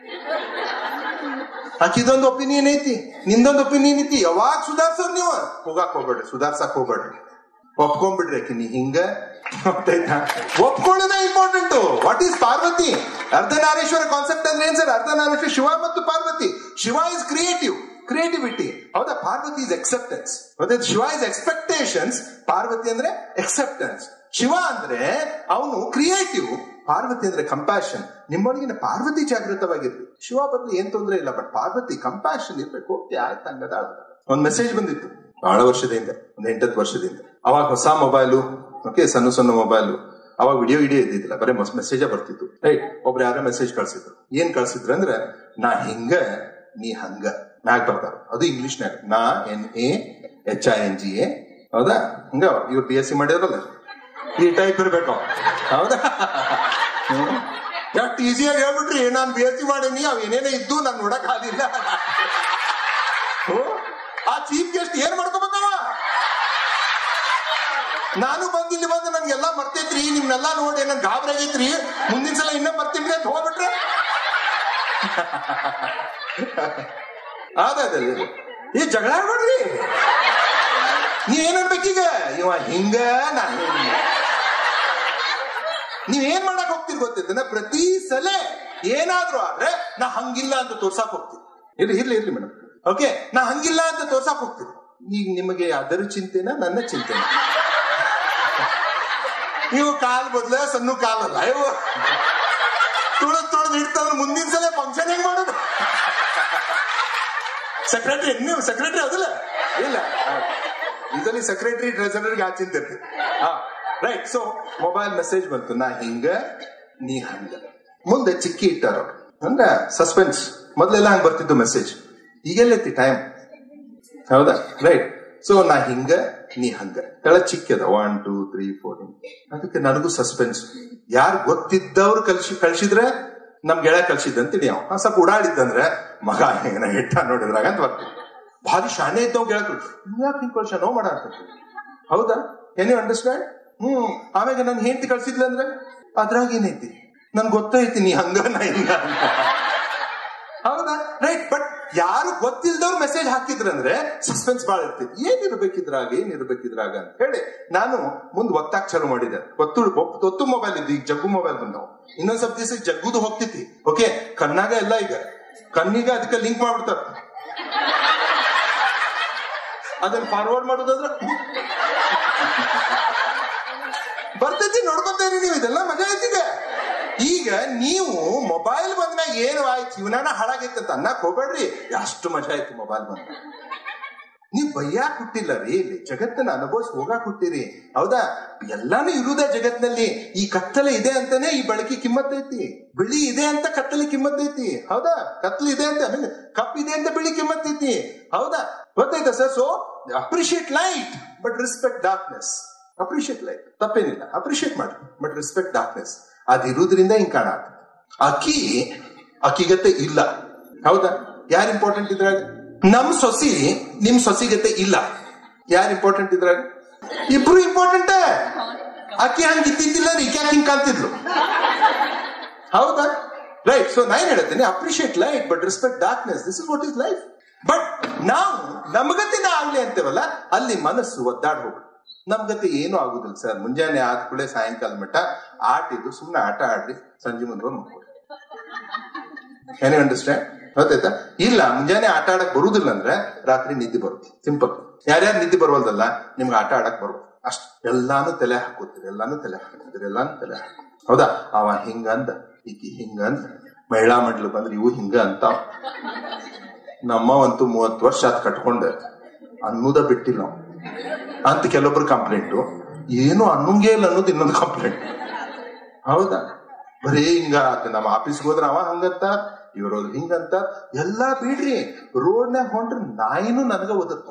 A: ಆಕಿದೊಂದು ಒಪಿನಿಯನ್ ಐತಿ ನಿಂದೊಂದು ಒಪಿನಿಯನ್ ಐತಿ ಯಾವಾಗ ಸುಧಾರ್ಸೋರ್ ನೀವು ಹೋಗಾಕ್ ಹೋಗ್ಬೇಡ್ರಿ ಸುಧಾರ್ಸಕ್ ಹೋಗ್ಬೇಡ್ರಿ ಒಪ್ಕೊಂಡ್ಬಿಡ್ರಿ ಆಕಿ ನೀ ಹಿಂಗ ಗೊತ್ತಾಯ್ತಾ ಒಪ್ಕೊಳ್ಳೋದೇ important what is Parvati Ardhanarishvara concept ಅಂದ್ರೆ ಏನ್ ಸರ್ ಅರ್ಧನಾರೀಶ್ವರ ಶಿವ ಮತ್ತು Parvati Shiva is creative creativity ಹೌದಾ ಪಾರ್ವತಿ ಇಸ್ ಎಕ್ಸೆಪ್ಟೆನ್ಸ್ ಮತ್ತೆ ಶಿವ ಇಸ್ ಎಕ್ಸ್ಪೆಕ್ಟೇಷನ್ಸ್ ಪಾರ್ವತಿ ಅಂದ್ರೆ ಎಕ್ಸೆಪ್ಟೆನ್ಸ್ ಶಿವ ಅಂದ್ರೆ ಅವನು ಕ್ರಿಯೇಟಿವ್ ಪಾರ್ವತಿ ಅಂದ್ರೆ ಕಂಪ್ಯಾಷನ್ ನಿಮ್ಮೊಳಗಿನ ಪಾರ್ವತಿ ಜಾಗೃತವಾಗಿರ್ಲಿ ಶಿವ ಬದಲು ಏನ್ ತೊಂದ್ರೆ ಇಲ್ಲ ಬಟ್ ಪಾರ್ವತಿ ಕಂಪ್ಯಾಷನ್ ಇರ್ಬೇಕು ಓಕೆ ಆಯ್ತು ಹಂಗದ ಒಂದ್ ಮೆಸೇಜ್ ಬಂದಿತ್ತು ಬಹಳ ವರ್ಷದಿಂದ ಒಂದ್ ಎಂಟತ್ತು ವರ್ಷದಿಂದ ಅವಾಗ ಹೊಸ ಮೊಬೈಲು ಓಕೆ ಸಣ್ಣ ಸಣ್ಣ ಮೊಬೈಲು ಅವಾಗ ವಿಡಿಯೋ ವಿಡಿಯೋ ಇದ್ದಿದ್ದಿಲ್ಲ ಬರೀ ಮೆಸೇಜ ಬರ್ತಿತ್ತು ರೈಟ್ ಒಬ್ರು ಯಾರೋ ಮೆಸೇಜ್ ಕಳ್ಸಿದ್ರು ಏನ್ ಕಳ್ಸಿದ್ರು ಅಂದ್ರೆ ನಾ ಹಿಂಗ ನೀ ಹಂಗ ಮ್ಯಾಗ್ ಬರ್ತಾರ ಅದು ಇಂಗ್ಲಿಷ್ನ್ಯಾಗ ನಾ N A H I N G A ಹೌದಾ ಹಂಗ ಇವ್ರು ಬಿ ಎಸ್ ಸಿ ಮಾಡಿದ್ರಲ್ಲ ಈ ಟೈಪ್ ಇರ್ಬೇಕು ಹೌದಾ ಎಷ್ಟು ಈಸಿಯಾಗಿ ಹೇಳ್ಬಿಟ್ರಿ ನಾನ್ ಬಿ ಎಸ್ ಸಿ ಮಾಡೀನಿ ಅವ್ ಏನೇನೇ ಇದ್ದು ನಾನ್ ನೋಡಕ್ ಆಗಿಲ್ಲ ಆ ಚೀಫ್ ಗೆಸ್ಟ್ ಏನ್ ಮಾಡ್ಕೋಬೇಕವ ನಾನು ಬಂದ್ ಇಲ್ಲಿ ಬಂದು ನನ್ಗೆಲ್ಲಾ ಮರ್ತೈತ್ರಿ ನಿಮ್ನೆಲ್ಲಾ ನೋಡಿ ನನ್ ಗಾಬರಿ ಆಗೈತ್ರಿ ಮುಂದಿನ ಸಲ ಇನ್ನೂ ಬರ್ತೀನಿ ಅಂತ ಹೋಗ್ಬಿಟ್ರೆ ಅದೇ ಈ ಜಗಳ ಆಡ್ಬೇಡ್ರಿ ನೀವ್ ಏನ್ ಅನ್ಬೇಕೀಗ ಇವ ಹಿಂಗ ನಾ ಹಿಂಗ ನೀವ್ ಏನ್ ಮಾಡಕ್ ಹೋಗ್ತೀರಿ ಗೊತ್ತಿದ್ದನ ಪ್ರತಿ ಸಲ ಏನಾದ್ರೂ ಆದ್ರೆ ನಾ ಹಂಗಿಲ್ಲ ಅಂತ ತೋರ್ಸಾಕ್ ಹೋಗ್ತೀನಿ ಇರ್ಲಿ ಇರ್ಲಿ ಇರ್ಲಿ ಮೇಡಮ್ ಓಕೆ ನಾ ಹಂಗಿಲ್ಲ ಅಂತ ತೋರ್ಸಾಕ್ ಹೋಗ್ತೀನಿ ಈಗ ನಿಮಗೆ ಅದರ ಚಿಂತೆನ ನನ್ನ ಚಿಂತೆನ ನೀವು ಕಾಲ್ ಬದ್ಲ ಸಣ್ಣ ಕಾಲಲ್ಲ ಇವು ತುಳದ್ ತುಳದ್ ಇಡ್ತಂದ್ರೆ ಮುಂದಿನ ಸಲ ಫಂಕ್ಷನ್ ಹೆಂಗ್ ಮಾಡೋದು ಸೆಕ್ರೆಟರಿ ನೀವು ಸೆಕ್ರೆಟರಿ ಅದಲ್ಲ ಇಲ್ಲ ಇದರಲ್ಲಿ ಸೆಕ್ರೆಟರಿ ಟ್ರೆಸರರ್ಗೆ ಆ ಚಿಂತೆ ಇರ್ತದೆ ಹಾ ರೈಟ್ ಸೊ ಮೊಬೈಲ್ ಮೆಸೇಜ್ ಬಂತು ನಾ ಹಿಂಗ ನೀ ಹಂಗ ಮುಂದೆ ಚಿಕ್ಕಿ ಇಟ್ಟಾರ ಅಂದ್ರ ಸಸ್ಪೆನ್ಸ್ ಮೊದ್ಲೆಲ್ಲ ಹಂಗ ಬರ್ತಿದ್ದು ಮೆಸೇಜ್ ಈಗೆಲ್ಲೈತಿ ಟೈಮ್ ಹೌದಾ ರೈಟ್ ಸೊ ನಾ ಹಿಂಗ ನೀ ಹಂಗ ಕೆಳ ಚಿಕ್ಕದ ಒನ್ ಟೂ ತ್ರೀ ಫೋರ್ ಅದಕ್ಕೆ ನನಗೂ ಸಸ್ಪೆನ್ಸ್ ಯಾರು ಗೊತ್ತಿದ್ದವ್ರು ಕಲ್ಸಿ ಕಳ್ಸಿದ್ರೆ ನಮ್ ಗೆಳ ಕಳ್ಸಿದ್ದಂತೀನಿ ಅವ ಸ್ವಲ್ಪ ಉಡಾಡಿದ್ದಂದ್ರೆ ಮಗ ಹೆಂಗ ಇಟ್ಟ ನೋಡಿದ್ರಾಗ ಅಂತ ಬರ್ತೀವಿ ಭಾರಿ ಶಾಣೆ ಇದ್ದವ್ ಗೆಳಕರು ಯಾಕೆ ಹಿಂಗ್ ಕಳ್ಸ ನೋವು ಮಾಡ ಹೌದಾ ಎನ್ ಯು ಅಂಡರ್ಸ್ಟ್ಯಾಂಡ್ ಹ್ಮ್ ಆಮ್ಯಾಗ ನನ್ ಹೆಂಡತಿ ಕಳ್ಸಿದ್ಲಂದ್ರೆ ಅದ್ರಾಗ ಏನೈತಿ ನನ್ ಗೊತ್ತೈತಿ ನೀ ಹಂಗ ನಾ ಹಿಂಗ ಅಂತ. ಹೌದಾ ರೈಟ್ ಬಟ್ ಯಾರು ಗೊತ್ತಿಲ್ದವ್ರು ಮೆಸೇಜ್ ಹಾಕಿದ್ರಂದ್ರೆ ಸಸ್ಪೆನ್ಸ್ ಬಾಳ ಇರ್ತೈತಿ ಏನಿರ್ಬೇಕಿದ್ರಾಗ ಏನಿರ್ಬೇಕಿದ್ರಾಗ ಅಂತ ಹೇಳಿ ನಾನು ಮುಂದ್ ಒತ್ತಾಕ್ ಚಾಲು ಮಾಡಿದೆ ಒತ್ತು ಒಪ್- ಒತ್ತು ಮೊಬೈಲ್ ಇದ್ದು ಈಗ ಜಗ್ಗು ಮೊಬೈಲ್ ಬಂದವು ಇನ್ನೊಂದ್ ಸ್ವಲ್ಪ ದಿವಸ ಜಗ್ಗುದು ಹೋಗ್ತೈತಿ ಓಕೆ ಕಣ್ಣಾಗ ಎಲ್ಲ ಈಗ ಕಣ್ಣಿಗೆ ಅದಕ್ಕೆ ಲಿಂಕ್ ಮಾಡ್ಬಿಡ್ತಾರ ಅದನ್ನ ಫಾರ್ವರ್ಡ್ ಮಾಡೋದಾದ್ರೆ ಬರ್ತೈತಿ ನೋಡ್ಕೊತೇರಿ ನೀವು ಇದೆಲ್ಲ ಮಜಾ ಐತಿದೆ ಈಗ ನೀವು ಮೊಬೈಲ್ ಬಂದ್ಮ್ಯಾಗ ಏನು ಆಯ್ತು ಜೀವನಾನ ಹಾಳಾಗೈತೆ ಅಂತ ಅನ್ನಕ್ ಹೋಗ್ಬೇಡ್ರಿ ಎಷ್ಟು ಮಜಾ ಆಯ್ತು ಮೊಬೈಲ್ ಬಂದ ನೀವು ಬಯ್ಯಾಕ್ ಹುಟ್ಟಿಲ್ಲ ರೀ ಇಲ್ಲಿ ಜಗತ್ತನ್ನ ಅನುಭವಿಸಿ ಹೋಗಾಕ್ ಹುಟ್ಟಿರಿ ಹೌದಾ ಎಲ್ಲಾನು ಇರುದೇ ಜಗತ್ನಲ್ಲಿ ಈ ಕತ್ತಲೆ ಇದೆ ಅಂತಾನೆ ಈ ಬೆಳಕಿ ಕಿಮ್ಮತ್ತೈತಿ ಬಿಳಿ ಇದೆ ಅಂತ ಕತ್ತಲೆ ಕಿಮ್ಮತ್ತೈತಿ ಹೌದಾ ಕತ್ಲು ಇದೆ ಅಂತ I mean, ಕಪ್ ಇದೆ ಅಂತ ಬಿಳಿ ಕಿಮ್ಮತ್ತೈತಿ ಹೌದಾ ಗೊತ್ತಾಯ್ತಾ sir so appreciate light but respect darkness appreciate light ತಪ್ಪೇನಿಲ್ಲ ಅಪ್ರಿಶಿಯೇಟ್ ಮಾಡಿ ಬಟ್ ರೆಸ್ಪೆಕ್ಟ್ ಡಾರ್ಕ್ನೆಸ್ ಅದಿರುವುದ್ರಿಂದ ಹಿಂಗ್ ಕಾಣ ಅಕ್ಕಿ ಅಕ್ಕಿಗತೆ ಇಲ್ಲ ಹೌದಾ ಯಾರು ಇಂಪಾರ್ಟೆಂಟ್ ಇದ್ರಾಗ ನಮ್ ಸೊಸಿ ನಿಮ್ ಸೊಸಿಗತೆ ಇಲ್ಲ ಯಾರು ಇಂಪಾರ್ಟೆಂಟ್ ಇದ್ರಾಗ ಇಬ್ರು ಇಂಪಾರ್ಟೆಂಟ್ ಅಕ್ಕಿ ಹಂಗ ಇದ್ದಿದ್ದಿಲ್ಲ ಈಕೆ ಯಾಕೆ ಹಿಂಗ್ ಕಾಣ್ತಿದ್ಲು ಹೌದಾ ರೈಟ್ ಸೊ ನಾನು ಹೇಳ್ತೇನೆ appreciate light but respect darkness this is what is life but ನಾವು ನಮ್ಗತಿನ ಆಗ್ಲಿ ಅಂತೇವಲ್ಲ ಅಲ್ಲಿ ಮನಸ್ಸು ಒದ್ದಾಡ್ ಹೋಗ್ಬಿಡು ನಮ್ಗತಿ ಏನೂ ಆಗುದಿಲ್ಲ ಸರ್ ಮುಂಜಾನೆ ಆದ ಕೂಡಲೇ ಸಾಯಂಕಾಲ ಮಟ್ಟ ಆಟ ಇದು ಸುಮ್ಮನೆ ಆಟ ಆಡ್ರಿ ಸಂಜೆ ಮುಂದೆ ಬಂದು ಮಕ್ಕೊಡಿ ಏನೇ ಅಂಡರ್ಸ್ಟ್ಯಾಂಡ್ ಗೊತ್ತಾಯ್ತಾ ಇಲ್ಲ ಮುಂಜಾನೆ ಆಟ ಆಡಕ್ ಬರುದಿಲ್ಲ ಅಂದ್ರೆ ರಾತ್ರಿ ನಿದ್ದೆ ಬರುತ್ತೆ ಸಿಂಪಲ್ ಯಾರ್ಯಾರು ನಿದ್ದೆ ಬರುವಲ್ದಲ್ಲ ನಿಮ್ಗೆ ಆಟ ಆಡಕ್ ಬರುವ ಅಷ್ಟ್ ಎಲ್ಲಾನು ತಲೆ ಹಾಕೋತೀರಿ ಎಲ್ಲಾನು ತಲೆ ಹಾಕೋತೀರಿ ಎಲ್ಲಾನು ತಲೆ ಹಾಕೋ ಹೌದಾ ಅವ ಹಿಂಗಂದ ಈಕಿ ಹಿಂಗಂದ ಮಹಿಳಾ ಮಂಡಲ ಬಂದ್ರೆ ಇವು ಹಿಂಗ ಅಂತಾವ್ ನಮ್ಮವಂತೂ ಮೂವತ್ತು ವರ್ಷ ಅದ್ ಕಟ್ಕೊಂಡ ಅನ್ನೋದ ಬಿಟ್ಟಿಲ್ಲ ನಾವು ಅಂತ ಕೆಲವೊಬ್ರು ಕಂಪ್ಲೇಂಟು ಏನು ಅನ್ನಂಗೇ ಇಲ್ಲ ಅನ್ನೋದು ಇನ್ನೊಂದು ಕಂಪ್ಲೇಂಟ್ ಹೌದಾ ಬರೀ ಹಿಂಗ ಆತ ನಮ್ಮ ಆಫೀಸ್ಗೆ ಹೋದ್ರ ಅವ ಹಂಗಂತ ಇವ್ರು ಹಿಂಗಂತ ಎಲ್ಲಾ ಬಿಡ್ರಿ ರೋಡ್ನ್ಯಾಗ ಹೊಂಟ್ರೆ ನಾಯಿನೂ ನನಗ ಓದತ್ತ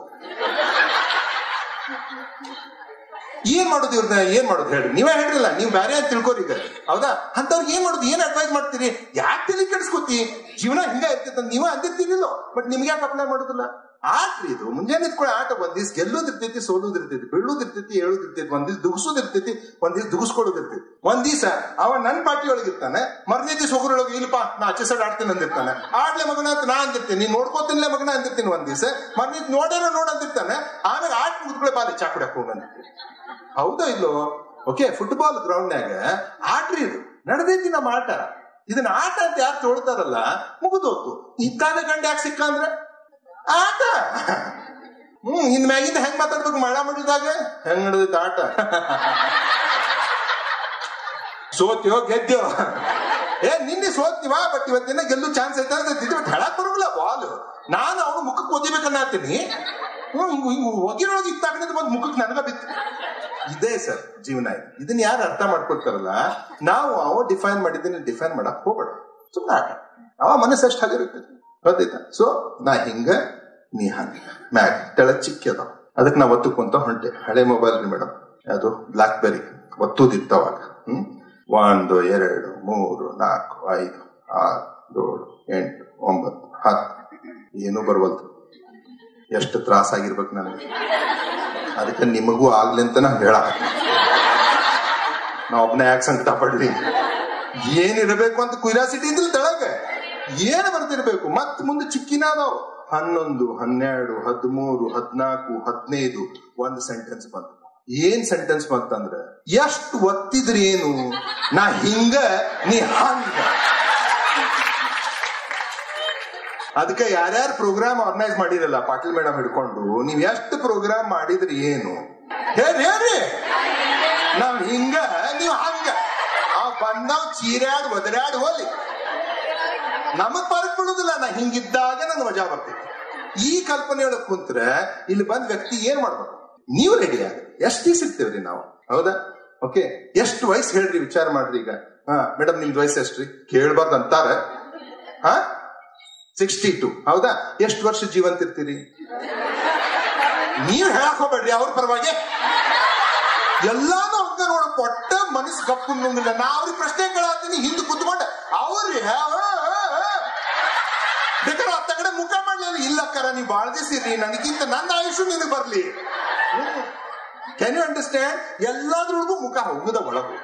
A: ಏನ್ ಮಾಡೋದು ಇವ್ರನ್ನ ಏನ್ ಮಾಡೋದು ಹೇಳ್ರಿ ನೀವೇ ಹೇಳ್ರಿಲ್ಲ ನೀವು ಬೇರೆ ಅಂತ ತಿಳ್ಕೊರಿ ಈಗ ಹೌದಾ ಅಂತವ್ರಿಗೆ ಏನ್ ಮಾಡೋದು ಏನ್ ಅಡ್ವೈಸ್ ಮಾಡ್ತೀರಿ ಯಾಕೆ ತಲೆ ಕೆಡಿಸ್ಕೊತಿ ಜೀವನ ಹಿಂಗ ಇರ್ತೈತೆ ಅಂತ ನೀವೇ ಅಂದಿರ್ತೀರಿಲ್ಲೋ ಬಟ್ ನಿಮ್ಗೆ ಯಾಕೆ ಅಪ್ಲೈ ಮಾಡೋದಿಲ್ಲ ಆಟ್ರಿ ಇದು ಮುಂಜಾನೆ ಇದ್ಕೊಳ್ಳಿ ಆಟ ಒಂದ್ ದಿವ್ಸ ಗೆಲ್ಲೋದ್ ಇರ್ತೈತಿ ಸೋಲೋದ್ ಇರ್ತೈತಿ ಬೀಳೋದ್ ಇರ್ತೈತಿ ಹೇಳೋದ್ ಇರ್ತೈತಿ ಒಂದ್ ದಿವ್ಸ ದುಗ್ಸೋದ್ ಇರ್ತೈತಿ ಒಂದ್ ದಿವ್ಸ ದುಗಿಸ್ಕೊಳ್ಳೋದ್ ಇರ್ತೈತಿ ಒಂದ್ ದಿವ್ಸ ಅವ ನನ್ ಪಾರ್ಟಿ ಒಳಗೆ ಇರ್ತಾನೆ ಮರ್ನೇ ದಿವ್ಸ ಹೋಗೋರೊಳಗೆ ಇಲ್ಲಪ್ಪ ನಾ ಆಚೆ ಸೈಡ್ ಆಡ್ತೀನಿ ಅಂದಿರ್ತಾನೆ ಆಡ್ಲೆ ಮಗನ ಅಂತ ನಾ ಅಂದಿರ್ತೀನಿ ನೀನ್ ನೋಡ್ಕೋತಿನ್ಲೆ ಮಗನ ಅಂದಿರ್ತೀನಿ ಒಂದ್ ದಿವ್ಸ ಮರ್ನೇ ನೋಡ್ಯಾರ ನೋಡ್ ಅಂದಿರ್ತಾನೆ ಆಮೇಲೆ ಆಟ ಮುಗಿದ್ಕೊಳ್ಳೆ ಬಾಲಿ ಚಾ ಕುಡಿಯಕ್ ಹೋಗಂದಿರ್ತೀನಿ ಹೌದಾ ಇಲ್ಲೋ ಓಕೆ ಫುಟ್ಬಾಲ್ ಗ್ರೌಂಡ್ನಾಗ ಆಟ್ರಿ ಇದು ನಡೆದೈತಿ ನಮ್ಮ ಆಟ ಇದನ್ನ ಆಟ ಅಂತ ಯಾರು ತೊಳ್ತಾರಲ್ಲ ಮುಗಿದೋತು ಇತ್ತಾದ ಗಂಡ ಯಾಕೆ ಸಿಕ್ಕ ಅಂದ್ರೆ ಆಟ ಹ್ಮ್ ಇನ್ ಮ್ಯಾಗಿಂದ ಹೆಂಗ್ ಮಾತಾಡ್ಬೇಕು ಮಳ ಮಾಡಿದಾಗ ಹೆಂಗ್ ನಡೆದೈತೆ ಆಟ ಸೋತ್ಯೋ ಗೆದ್ಯೋ ಏ ನಿನ್ನೆ ಸೋತ್ನಿವಾ ಬಟ್ ಇವತ್ತಿನ ಗೆಲ್ಲು ಚಾನ್ಸ್ ಐತೆ ಅಂತ ಇದು ಹೇಳಕ್ ಬರೋಲ್ಲ ಬಾಲ್ ನಾನು ಅವನು ಮುಖಕ್ಕೆ ಒದಿಬೇಕನ್ನತ್ತೀನಿ ಹ್ಮ್ ಹಿಂಗ್ ಹಿಂಗ್ ಒಗಿರೊಳಗೆ ಇತ್ತಾಗದ ಬಂದ್ ಮುಖಕ್ಕೆ ನನಗ ಬಿತ್ತು ಇದೇ ಸರ್ ಜೀವನ ಇದು ಇದನ್ನ ಯಾರು ಅರ್ಥ ಮಾಡ್ಕೊಳ್ತಾರಲ್ಲ ನಾವು ಅವ ಡಿಫೈನ್ ಮಾಡಿದ್ದನ್ನ ಡಿಫೈನ್ ಮಾಡಕ್ ಹೋಗ್ಬೇಡ ಸುಮ್ಮನೆ ಆಟ ಅವ ಮನಸ್ಸು ಎಷ್ಟು ಹಾಗಿರ್ತೈತಿ ಗೊತ್ತೈತ ಸೊ ನಾ ಹಿಂಗ ನೀ ಹಂಗ ಮ್ಯಾಗ್ ತೆಳ ಚಿಕ್ಕಿ ಅದಾವ ಅದಕ್ಕೆ ನಾ ಒತ್ತುಕೊಂತ ಹೊಂಟೆ ಹಳೆ ಮೊಬೈಲ್ ರೀ ಮೇಡಮ್ ಅದು ಬ್ಲಾಕ್ ಬೆರಿ ಒತ್ತುದಿತ್ತವಾಗ ಹ್ಮ್ ಒಂದು ಎರಡು ಮೂರು ನಾಲ್ಕು ಐದು ಆರು ಏಳು ಎಂಟು ಒಂಬತ್ತು ಹತ್ತು ಏನೂ ಬರ್ವಲ್ತು ಎಷ್ಟು ತ್ರಾಸ ಆಗಿರ್ಬೇಕು ನನಗೆ ಅದಕ್ಕೆ ನಿಮಗೂ ಆಗ್ಲಿ ಅಂತ ನಾ ಹೇಳ ನಾ ಒಬ್ನೇ ಯಾಕೆ ಸಂಕಟ ಪಡ್ಲಿ ಏನಿರಬೇಕು ಅಂತ ಕ್ಯೂರಿಯಾಸಿಟಿ ಇದ್ರಿ ತೆಳಗ ಏನ್ ಬರ್ತಿರ್ಬೇಕು ಮತ್ ಮುಂದೆ ಚಿಕ್ಕಿನ ಅದಾವ ಹನ್ನೊಂದು ಹನ್ನೆರಡು ಹದಿಮೂರು ಹದಿನಾಲ್ಕು ಹದಿನೈದು ಒಂದು ಸೆಂಟೆನ್ಸ್ ಬಂತು ಏನ್ ಸೆಂಟೆನ್ಸ್ ಬಂತಂದ್ರ ಎಷ್ಟು ಒತ್ತಿದ್ರಿ ಏನು ನಾ ಹಿಂಗ ನೀ ಹಂಗ ಅದಕ್ಕೆ ಯಾರ್ಯಾರು ಪ್ರೋಗ್ರಾಮ್ ಆರ್ಗನೈಸ್ ಮಾಡಿರಲ್ಲ ಪಾಟೀಲ್ ಮೇಡಮ್ ಹಿಡ್ಕೊಂಡು ನೀವ್ ಎಷ್ಟು ಪ್ರೋಗ್ರಾಮ್ ಮಾಡಿದ್ರಿ ಏನು ಹೇಳ್ರಿ ಹೇಳ್ರಿ ನಾವ್ ಹಿಂಗ ನೀವ್ ಹಂಗ ಆ ಬಂದವ್ ಚೀರಾಡ್ ಒದರಾಡ್ ಹೋಲಿ ನಮಗ್ ಫರಕ್ ಬೀಳುದಿಲ್ಲ ನಾ ಹಿಂಗಿದ್ದಾಗ ನಂಗೆ ಮಜಾ ಬರ್ತೈತಿ ಈ ಕಲ್ಪನೆಯೊಳಗ್ ಕುಂತ್ರೆ ಇಲ್ಲಿ ಬಂದ್ ವ್ಯಕ್ತಿ ಏನ್ ಮಾಡ್ಬೇಕು ನೀವು ರೆಡಿ ಆಗ ಎಷ್ಟು ದಿವಸ ಇರ್ತೇವ್ರಿ ನಾವು ಹೌದಾ ಓಕೆ ಎಷ್ಟು ವಯಸ್ಸು ಹೇಳ್ರಿ ವಿಚಾರ ಮಾಡ್ರಿ ಈಗ ಹಾ ಮೇಡಮ್ ನಿಮ್ದು ವಯಸ್ಸು ಎಷ್ಟ್ರಿ ಕೇಳ್ಬಾರ್ದು ಅಂತಾರ ಹಾ ಸಿಕ್ಸ್ಟಿ ಟು ಹೌದಾ ಎಷ್ಟು ವರ್ಷ ಜೀವಂತ ಇರ್ತೀರಿ ನೀವ್ ಹೇಳಕ್ ಹೋಗ್ಬೇಡ್ರಿ ಅವ್ರ ಪರವಾಗಿ ಎಲ್ಲಾನು ಹಂಗ ನೋಡ ಕೊಟ್ಟ ಮನಸ್ಸು ಗಪ್ಪು ನುಂಗಿಲ್ಲ ನಾ ಅವ್ರಿಗೆ ಪ್ರಶ್ನೆ ಕೇಳತ್ತೀನಿ ಹಿಂದೆ ಕುತ್ಕೊಂಡೆ ಅವ್ರಿ ಬೇಕಾದ್ರೆ ಹತ್ತ ಕಡೆ ಮುಖ ಮಾಡ್ಲಿಲ್ಲ ಇಲ್ಲ ಅಕ್ಕರ ನೀವು ಬಾಳ್ ದಿವಸ ಇರ್ರಿ ನನಗಿಂತ ನನ್ನ ಆಯುಷು ನಿನಗೆ ಬರ್ಲಿ ಕ್ಯಾನ್ ಯು ಅಂಡರ್ಸ್ಟ್ಯಾಂಡ್ ಎಲ್ಲಾದ್ರೊಳಗೂ ಮುಖ ಹೋಗುದ ಒಳಗು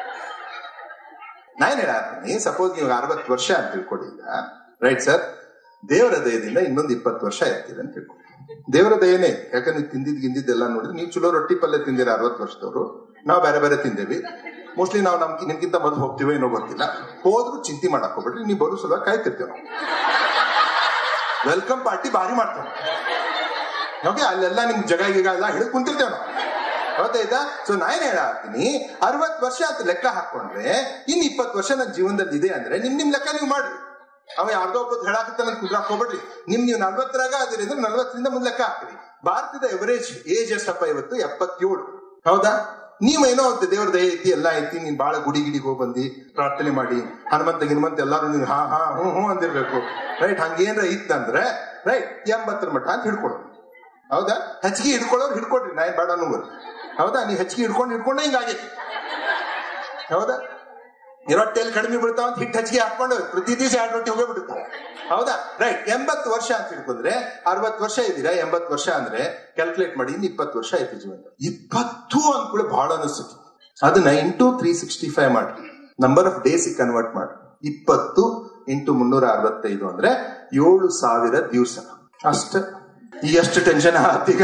A: ನಾನ್ ಹೇಳತ್ತೀನಿ ಸಪೋಸ್ ನೀವು ಅರವತ್ತು ವರ್ಷ ಅಂತ ತಿಳ್ಕೊಡಿ ಈಗ ರೈಟ್ ಸರ್ ದೇವರ ದಯದಿಂದ ಇನ್ನೊಂದು ಇಪ್ಪತ್ತು ವರ್ಷ ಇರ್ತೀರಿ ಅಂತ ತಿಳ್ಕೊಡಿ ದೇವರ ದಯನೇ ಯಾಕಂದ್ರೆ ನೀವು ತಿಂದಿದ್ ಗಿಂದಿದ್ದೆಲ್ಲ ನೋಡಿದ್ರೆ ನೀವು ಚಲೋ ರೊಟ್ಟಿ ಪಲ್ಯ ತಿಂದಿರ ಅರವತ್ತು ವರ್ಷದವರು ನಾವು ಬೇರೆ ಬೇರೆ ತಿಂದೇವಿ ಮೋಸ್ಟ್ಲಿ ನಾವು ನಮ್ ನಿಮ್ಗಿಂತ ಮೊದಲು ಹೋಗ್ತೀವೋ ಏನೋ ಗೊತ್ತಿಲ್ಲ ಹೋದ್ರು ಚಿಂತೆ ಮಾಡಕ್ ಹೋಗ್ಬೇಡ್ರಿ ನೀವು ಬರೋ ಸಲುವಾಗಿ ಕಾಯ್ತಿರ್ತೇವೆ ನಾವು ವೆಲ್ಕಮ್ ಪಾರ್ಟಿ ಭಾರಿ ಮಾಡ್ತೇವೆ ಓಕೆ ಅಲ್ಲೆಲ್ಲ ನಿಮ್ ಜಗ ಗಿಗ ಎಲ್ಲ ಹಿಡಿದು ಕುಂತಿರ್ತೇವೆ ನಾವು ಗೊತ್ತಾಯ್ತಾ ಸೊ ನಾನ್ ಹೇಳಾತೀನಿ ಅರವತ್ ವರ್ಷ ಅಂತ ಲೆಕ್ಕ ಹಾಕೊಂಡ್ರೆ ಇನ್ ಇಪ್ಪತ್ತು ವರ್ಷ ನನ್ನ ಜೀವನದಲ್ಲಿ ಇದೆ ಅಂದ್ರೆ ನಿಮ್ ನಿಮ್ ಲೆಕ್ಕ ನೀವು ಮಾಡ್ರಿ ಅವ ಯಾರ್ದೋ ಒಬ್ಬ ಹೇಳಾಕತ್ತಾನ ಕುದ್ರಾಕ್ ಹೋಗ್ಬೇಡ್ರಿ ನಿಮ್ ನೀವು ನಲ್ವತ್ತರಾಗ ಅದಿರಿ ಅಂದ್ರೆ ನಲ್ವತ್ತರಿಂದ ಮುಂದ್ ಲೆಕ್ಕ ಹಾಕ್ರಿ ಭಾರತದ ಎವರೇಜ್ ಏಜ್ ಎಷ್ಟಪ್ಪ ಇವತ್ತು ಎಪ್ಪತ್ತೇಳು ಹೌದಾ ನೀವೇನೋ ಅಂತ ದೇವ್ರ ದಯ ಐತಿ ಎಲ್ಲ ಐತಿ ನೀನ್ ಬಾಳ ಗುಡಿ ಗಿಡಿಗೆ ಹೋಗಿ ಬಂದಿ ಪ್ರಾರ್ಥನೆ ಮಾಡಿ ಹನುಮಂತ ಗಿನುಮಂತ ಎಲ್ಲಾರು ನೀನ್ ಹಾ ಹಾ ಹ್ಞೂ ಹ್ಞೂ ಅಂದಿರ್ಬೇಕು ರೈಟ್ ಹಂಗೇನ್ರ ಇತ್ತಂದ್ರೆ ರೈಟ್ ಎಂಬತ್ತರ ಮಠ ಅಂತ ಹಿಡ್ಕೊಡು ಹೌದಾ ಹೆಚ್ಚಿಗೆ ಹಿಡ್ಕೊಳ್ಳೋರು ಹಿಡ್ಕೊಡ್ರಿ ನಾ ಏನ್ ಬೇಡ ಅನ್ನೋರು ಹೌದಾ ನೀವು ಹೆಚ್ಚಿಗೆ ಹಿಡ್ಕೊಂಡು ಹಿಡ್ಕೊಂಡೆ ಹಿಂಗಾಗೈತಿ ಹೌದಾ ರೊಟ್ಟೆಯಲ್ಲಿ ಕಡಿಮೆ ಬೀಳ್ತಾವ ಅಂತ ಹಿಟ್ಟು ಹೆಚ್ಚಿಗೆ ಹಾಕೊಂಡು ಪ್ರತಿ ದಿವಸ ಎರಡು ರೊಟ್ಟಿ ಹೋಗೇ ಬಿಡುತ್ತೆ ಹೌದಾ ರೈಟ್ ಎಂಬತ್ತು ವರ್ಷ ಅಂತ ಹಿಡ್ಕೊಂಡ್ರೆ ಅರವತ್ತು ವರ್ಷ ಇದ್ದೀರಾ ಎಂಬತ್ತು ವರ್ಷ ಅಂದ್ರೆ ಕ್ಯಾಲ್ಕುಲೇಟ್ ಮಾಡಿ ಇನ್ನು ಇಪ್ಪತ್ತು ವರ್ಷ ಆಯ್ತು ಜೀವನ ಇಪ್ಪತ್ತು ಅಂದ್ಕೊಳ್ಳಿ ಬಹಳ ಅನಿಸುತ್ತೆ ಅದನ್ನ ಇಂಟು ತ್ರೀ ಸಿಕ್ಸ್ಟಿ ಫೈವ್ ಮಾಡಿ ನಂಬರ್ ಆಫ್ ಡೇಸ್ ಕನ್ವರ್ಟ್ ಮಾಡಿ ಇಪ್ಪತ್ತು ಇಂಟು ಮುನ್ನೂರ ಅರವತ್ತೈದು ಅಂದ್ರೆ ಏಳು ಸಾವಿರ ದಿವಸ ಅಷ್ಟ ಈಗ ಎಷ್ಟು ಟೆನ್ಷನ್ ಆತೀಗ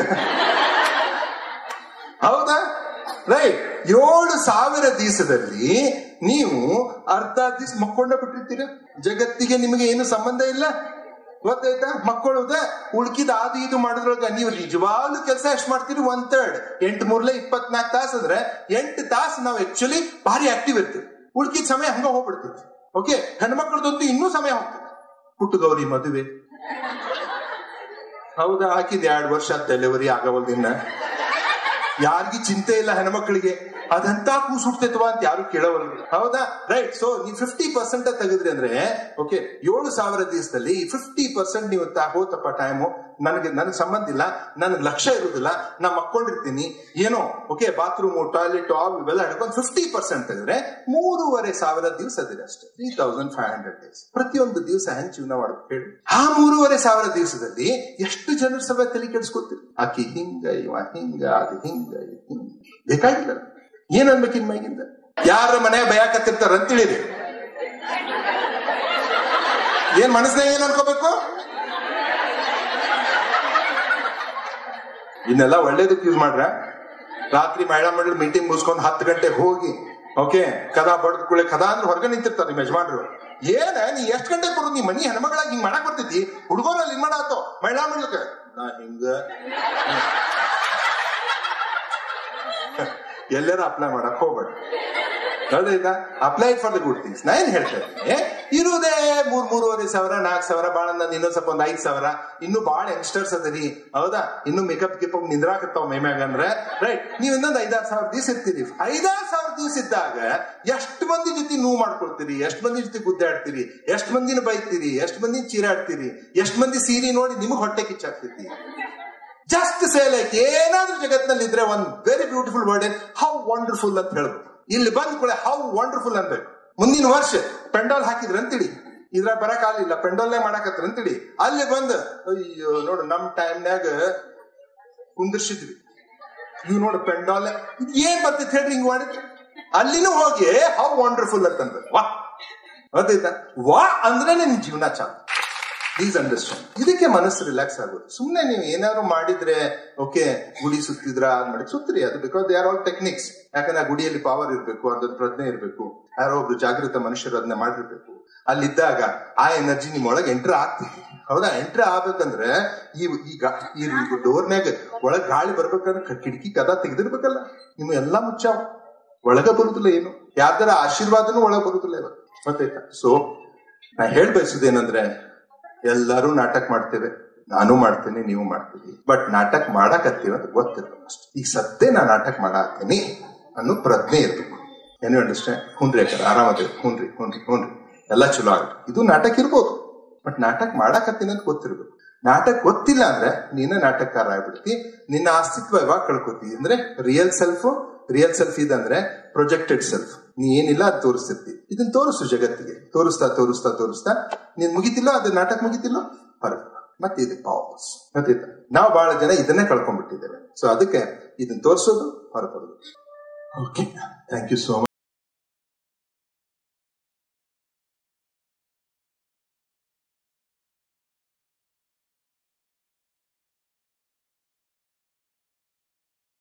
A: ಹೌದಾ ರೈಟ್ ಏಳು ಸಾವಿರ ದಿವಸದಲ್ಲಿ ನೀವು ಅರ್ಧ ದಿವಸ ಮಕ್ಕೊಂಡ ಬಿಟ್ಟಿರ್ತೀರ ಜಗತ್ತಿಗೆ ನಿಮಗೆ ಏನು ಸಂಬಂಧ ಇಲ್ಲ ಗೊತ್ತಾಯ್ತಾ ಮಕ್ಕಳುದ ಉಳ್ಕಿದ ಅದು ಇದು ಮಾಡಿದ್ರೊಳಗ ನೀವು ನಿಜವಾಗ್ಲೂ ಕೆಲಸ ಎಷ್ಟು ಮಾಡ್ತೀರಿ ಒನ್ ಥರ್ಡ್ ಎಂಟು ಮೂರ್ಲೆ ಇಪ್ಪತ್ನಾಲ್ಕು ತಾಸು ಅಂದ್ರೆ ಎಂಟು ತಾಸು ನಾವು ಆಕ್ಚುಲಿ ಭಾರಿ ಆಕ್ಟಿವ್ ಇರ್ತೀವಿ ಉಳ್ಕಿದ ಸಮಯ ಹಂಗ ಹೋಗ್ಬಿಡ್ತೈತಿ ಓಕೆ ಹೆಣ್ಮಕ್ಳದಂತೂ ಇನ್ನೂ ಸಮಯ ಹೋಗ್ತದೆ ಪುಟ್ಟಗೌರಿ ಮದುವೆ ಹೌದಾ ಹಾಕಿದ್ ಎರಡು ವರ್ಷ ಡೆಲಿವರಿ ಆಗವಲ್ದಿನ್ನ ಯಾರಿಗೂ ಚಿಂತೆ ಇಲ್ಲ ಹೆಣ್ಮಕ್ಳಿಗೆ ಅದಂತ ಕೂಸು ಹುಡ್ತೈತವ ಅಂತ ಯಾರು ಕೇಳೋವಲ್ಲ ಹೌದಾ ರೈಟ್ ಸೊ ನೀವು ಫಿಫ್ಟಿ ಪರ್ಸೆಂಟ್ ತೆಗೆದ್ರಿ ಅಂದ್ರೆ ಓಕೆ ಏಳು ಸಾವಿರ ದಿವಸದಲ್ಲಿ ಫಿಫ್ಟಿ ಪರ್ಸೆಂಟ್ ನೀವು ತಾ- ಹೋತಪ್ಪ ಟೈಮು ನನಗೆ ನನಗೆ ಸಂಬಂಧ ಇಲ್ಲ ನನಗೆ ಲಕ್ಷ್ಯ ಇರುದಿಲ್ಲ ನಾ ಮಕ್ಕೊಂಡಿರ್ತೀನಿ ಏನೋ ಓಕೆ ಬಾತ್ರೂಮ್ ಟಾಯ್ಲೆಟ್ ಅವು ಇವೆಲ್ಲ ಹಿಡ್ಕೊಂಡು ಫಿಫ್ಟಿ ಪರ್ಸೆಂಟ್ ತೆಗೆದ್ರೆ ಮೂರುವರೆ ಸಾವಿರ ದಿವಸ ಅದಿದೆ ಅಷ್ಟೇ three thousand five hundred days ಪ್ರತಿಯೊಂದು ದಿವಸ ಹೆಂಗ್ ಜೀವನ ಮಾಡ್ಬೇಕು ಹೇಳಿ ಆ ಮೂರುವರೆ ಸಾವಿರ ದಿವಸದಲ್ಲಿ ಎಷ್ಟು ಜನರ ಸಭೆ ತಲೆ ಕೆಡಿಸ್ಕೊತೀರಿ ಆಕಿ ಹಿಂಗ ಇವ ಹಿಂಗ ಅದು ಹಿಂಗ ಇದು ಹಿಂಗ ಬೇಕಾಗಿಲ್ಲ ಏನ್ ಅನ್ಬೇಕು ಇನ್ ಮೈಗಿಂದ ಯಾರ ಮನೆ ಬಯಾಕತ್ತಿರ್ತಾರ ಅಂತೇಳಿರಿ ಏನ್ ಮನಸ್ನಾಗ ಏನ್ ಅನ್ಕೋಬೇಕು ಇದನ್ನೆಲ್ಲ ಒಳ್ಳೇದಕ್ಕೆ ಯೂಸ್ ಮಾಡ್ರ ರಾತ್ರಿ ಮಹಿಳಾ ಮಂಡಳಿ ಮೀಟಿಂಗ್ ಮುಗಿಸ್ಕೊಂಡು ಹತ್ತು ಗಂಟೆಗೆ ಹೋಗಿ ಓಕೆ ಕದಾ ಬಡ್ದ ಕೂಳೆ ಕದಾ ಅಂದ್ರೆ ಹೊರಗೆ ನಿಂತಿರ್ತಾರೆ ನಿಮ್ಮ ಯಜಮಾನ್ರು ಏನ ನೀ ಎಷ್ಟ್ ಗಂಟೆಗೆ ಬರೋದು ನೀ ಮನಿ ಹೆಣ್ಮಗಳಾಗಿ ಹಿಂಗ್ ಮಾಡಕ್ ಬರ್ತೈತಿ ಹುಡುಗರಲ್ಲಿ ಇನ್ ಮಾಡಾತೋ ಮಹಿಳಾ ಮಂಡಲಕ್ಕೆ ನಾ ಹಿಂಗ ಎಲ್ಲಾರ ಅಪ್ಲೈ ಮಾಡಕ್ ಹೋಗ್ಬೇಡ ಹೌದಾ apply for the good things ನಾ ಏನ್ ಹೇಳ್ತಾ ಇದ್ದೀನಿ ಇರುವುದೇ ಮೂರ್ ಮೂರುವರೆ ಸಾವಿರ ನಾಲ್ಕು ಸಾವಿರ ಬಾಳ ನಾನು ಇನ್ನೊಂದ್ ಸ್ವಲ್ಪ ಒಂದ್ ಐದ್ ಸಾವಿರ ಇನ್ನು ಬಾಳ ಯಂಗ್ಸ್ಟರ್ಸ್ ಅದರಿ ಹೌದಾ ಇನ್ನು ಮೇಕಪ್ ಗಿಕಪ್ ನಿಂದ್ರಾಕತ್ತಾವ ಮೇಮ್ಯಾಗ ಅಂದ್ರೆ ರೈಟ್ ನೀವ್ ಇನ್ನೊಂದ್ ಐದಾರು ಸಾವಿರ ದಿವಸ ಇರ್ತೀರಿ ಐದಾರು ಸಾವಿರ ದಿವಸ ಇದ್ದಾಗ ಎಷ್ಟ್ ಮಂದಿ ಜೊತೆ ನೋವು ಮಾಡ್ಕೊಳ್ತೀರಿ ಎಷ್ಟ್ ಮಂದಿ ಜೊತೆ ಗುದ್ದಾಡ್ತೀರಿ ಎಷ್ಟ್ ಮಂದಿನ ಬೈತೀರಿ ಎಷ್ಟ್ ಮಂದಿ ಚೀರಾಡ್ತೀರಿ ಎಷ್ಟ್ ಮಂದಿ ಸೀರೆ ನೋಡಿ ನಿಮಗ್ ಹೊಟ್ಟೆ ಕಿಚ್ಚಾಗ್ತೈತಿ ಜಸ್ಟ್ ಸೇ ಲೈಕ್ ಏನಾದ್ರೂ ಜಗತ್ನಲ್ಲಿ ಇದ್ರೆ ಒಂದ್ very beautiful word how wonderful ಅಂತ ಹೇಳ್ಬೇಕು ಇಲ್ಲಿ ಬಂದ್ ಕೂಡ ಹೌ ವಂಡರ್ಫುಲ್ ಅನ್ಬೇಕು ಮುಂದಿನ ವರ್ಷ ಪೆಂಡಾಲ್ ಹಾಕಿದ್ರ ಅಂತೇಳಿ ಇದ್ರಾಗ ಬರಕ್ ಆಗ್ಲಿಲ್ಲ ಪೆಂಡಾಲ್ನೇ ಮಾಡಾಕತ್ರ ಅಂತೇಳಿ ಅಲ್ಲಿ ಬಂದ್ ಅಯ್ಯೋ ನೋಡು ನಮ್ ಟೈಮ್ನ್ಯಾಗ ಕುಂದಿರ್ಸಿದ್ವಿ ಇವ್ ನೋಡು ಪೆಂಡಾಲ್ ಏನ್ ಬರ್ತೈತಿ ಹೇಳ್ರಿ ಹಿಂಗ್ ಮಾಡಿದ್ರೆ ಅಲ್ಲಿನೂ ಹೋಗಿ ಹೌ ವಂಡರ್ಫುಲ್ ಅಂತಂದ್ರೆ ವಾ ಗೊತ್ತಾಯ್ತಾ ವಾ ಅಂದ್ರೆ ನಿಮ್ ಜೀವನ ಚಾಲು ಪ್ಲೀಸ್ ಅಂಡರ್ಸ್ಟ್ಯಾಂಡ್ ಇದಕ್ಕೆ ಮನಸ್ಸು ರಿಲ್ಯಾಕ್ಸ್ ಆಗೋದು ಸುಮ್ನೆ ನೀವು ಏನಾದ್ರು ಮಾಡಿದ್ರೆ ಓಕೆ ಗುಡಿ ಸುತ್ತಿದ್ರ ಅದ್ ಮಾಡಿ ಸುತ್ತಿರಿ ಅದು because they are all techniques ಯಾಕಂದ್ರೆ ಆ ಗುಡಿಯಲ್ಲಿ ಪವರ್ ಇರಬೇಕು ಅದೊಂದು ಪ್ರಜ್ಞೆ ಇರಬೇಕು ಯಾರೋ ಒಬ್ರು ಜಾಗೃತ ಮನುಷ್ಯರು ಅದನ್ನ ಮಾಡಿರ್ಬೇಕು ಅಲ್ಲಿದ್ದಾಗ ಆ ಎನರ್ಜಿ ನಿಮ್ಮೊಳಗೆ ಎಂಟರ್ ಆಗ್ತೈತಿ ಹೌದಾ ಎಂಟರ್ ಆಗ್ಬೇಕಂದ್ರೆ ಈ ಈಗ ಈ ಡೋರ್ನ್ಯಾಗ ಒಳಗ್ ಗಾಳಿ ಬರ್ಬೇಕಂದ್ರೆ ಕ- ಕಿಟಕಿ ಕದ ತೆಗೆದಿರ್ಬೇಕಲ್ಲ ನಿಮ್ಮ ಎಲ್ಲಾ ಮುಚ್ಚಾವ ಒಳಗ ಬರುದಿಲ್ಲ ಏನು ಯಾರ್ದಾರ ಆಶೀರ್ವಾದನೂ ಒಳಗ್ ಬರುದಿಲ್ಲ ಇವಾಗ ಗೊತ್ತಾಯ್ತಾ ಸೊ ನಾ ಹೇಳ್ ಬಯಸುದೇನಂದ್ರೆ ಎಲ್ಲರೂ ನಾಟಕ ಮಾಡ್ತೇವೆ ನಾನು ಮಾಡ್ತೇನೆ ನೀವು ಮಾಡ್ತೀವಿ ಬಟ್ ನಾಟಕ ಮಾಡಕತ್ತೀವಿ ಅಂತ ಗೊತ್ತಿರಬೇಕು ಅಷ್ಟೇ ಈಗ ಸದ್ಯ ನಾ ನಾಟಕ ಮಾಡಾಕ್ತೀನಿ ಅನ್ನೋ ಪ್ರಜ್ಞೆ ಇರ್ಬೇಕು ಏನು ಅಂಡರ್ಸ್ಟ್ಯಾಂಡ್ ಹುನ್ರಿ ಯಾಕಂದ್ರೆ ಆರಾಮದೇವಿ ಹುನ್ರಿ ಹುನ್ರಿ ಹುನ್ರಿ ಎಲ್ಲ ಚಲೋ ಆಗುತ್ತೆ ಇದು ನಾಟಕ ಇರ್ಬೋದು ಬಟ್ ನಾಟಕ ಮಾಡಾಕತ್ತೀನಿ ಅಂತ ಗೊತ್ತಿರ್ಬೇಕು ನಾಟಕ ಗೊತ್ತಿಲ್ಲ ಅಂದ್ರೆ ನೀನೇ ನಾಟಕಕಾರ ಆಗ್ಬಿಡ್ತಿ ನಿನ್ನ ಅಸ್ತಿತ್ವ ಯಾವಾಗ ಕಳ್ಕೊತಿ ಅಂದ್ರೆ ರಿಯಲ್ ಸೆಲ್ಫ್ ರಿಯಲ್ ಸೆಲ್ಫ್ ಇದಂದ್ರೆ ಪ್ರೊಜೆಕ್ಟೆಡ್ ಸೆಲ್ಫ್ ನೀ ಏನಿಲ್ಲ ಅದು ತೋರಿಸ್ತಿರ್ತಿ ಇದನ್ನ ತೋರಿಸು ಜಗತ್ತಿಗೆ ತೋರಿಸ್ತಾ ತೋರಿಸ್ತಾ ತೋರಿಸ್ತಾ ನೀನ್ ಮುಗಿತಿಲ್ಲ ಅದು ನಾಟಕ ಮುಗಿತಿಲ್ಲ ಹೊರಗೆ ಮತ್ತೆ ಇದಕ್ಕೆ ವಾಪಸ್ ಗೊತ್ತಿತ್ತ ನಾವು ಬಹಳ ಜನ ಇದನ್ನೇ ಕಳ್ಕೊಂಡ್ಬಿಟ್ಟಿದ್ದೇವೆ ಸೊ ಅದಕ್ಕೆ ಇದನ್ನ ತೋರಿಸೋದು ಹೊರಬರೋದು okay thank you so much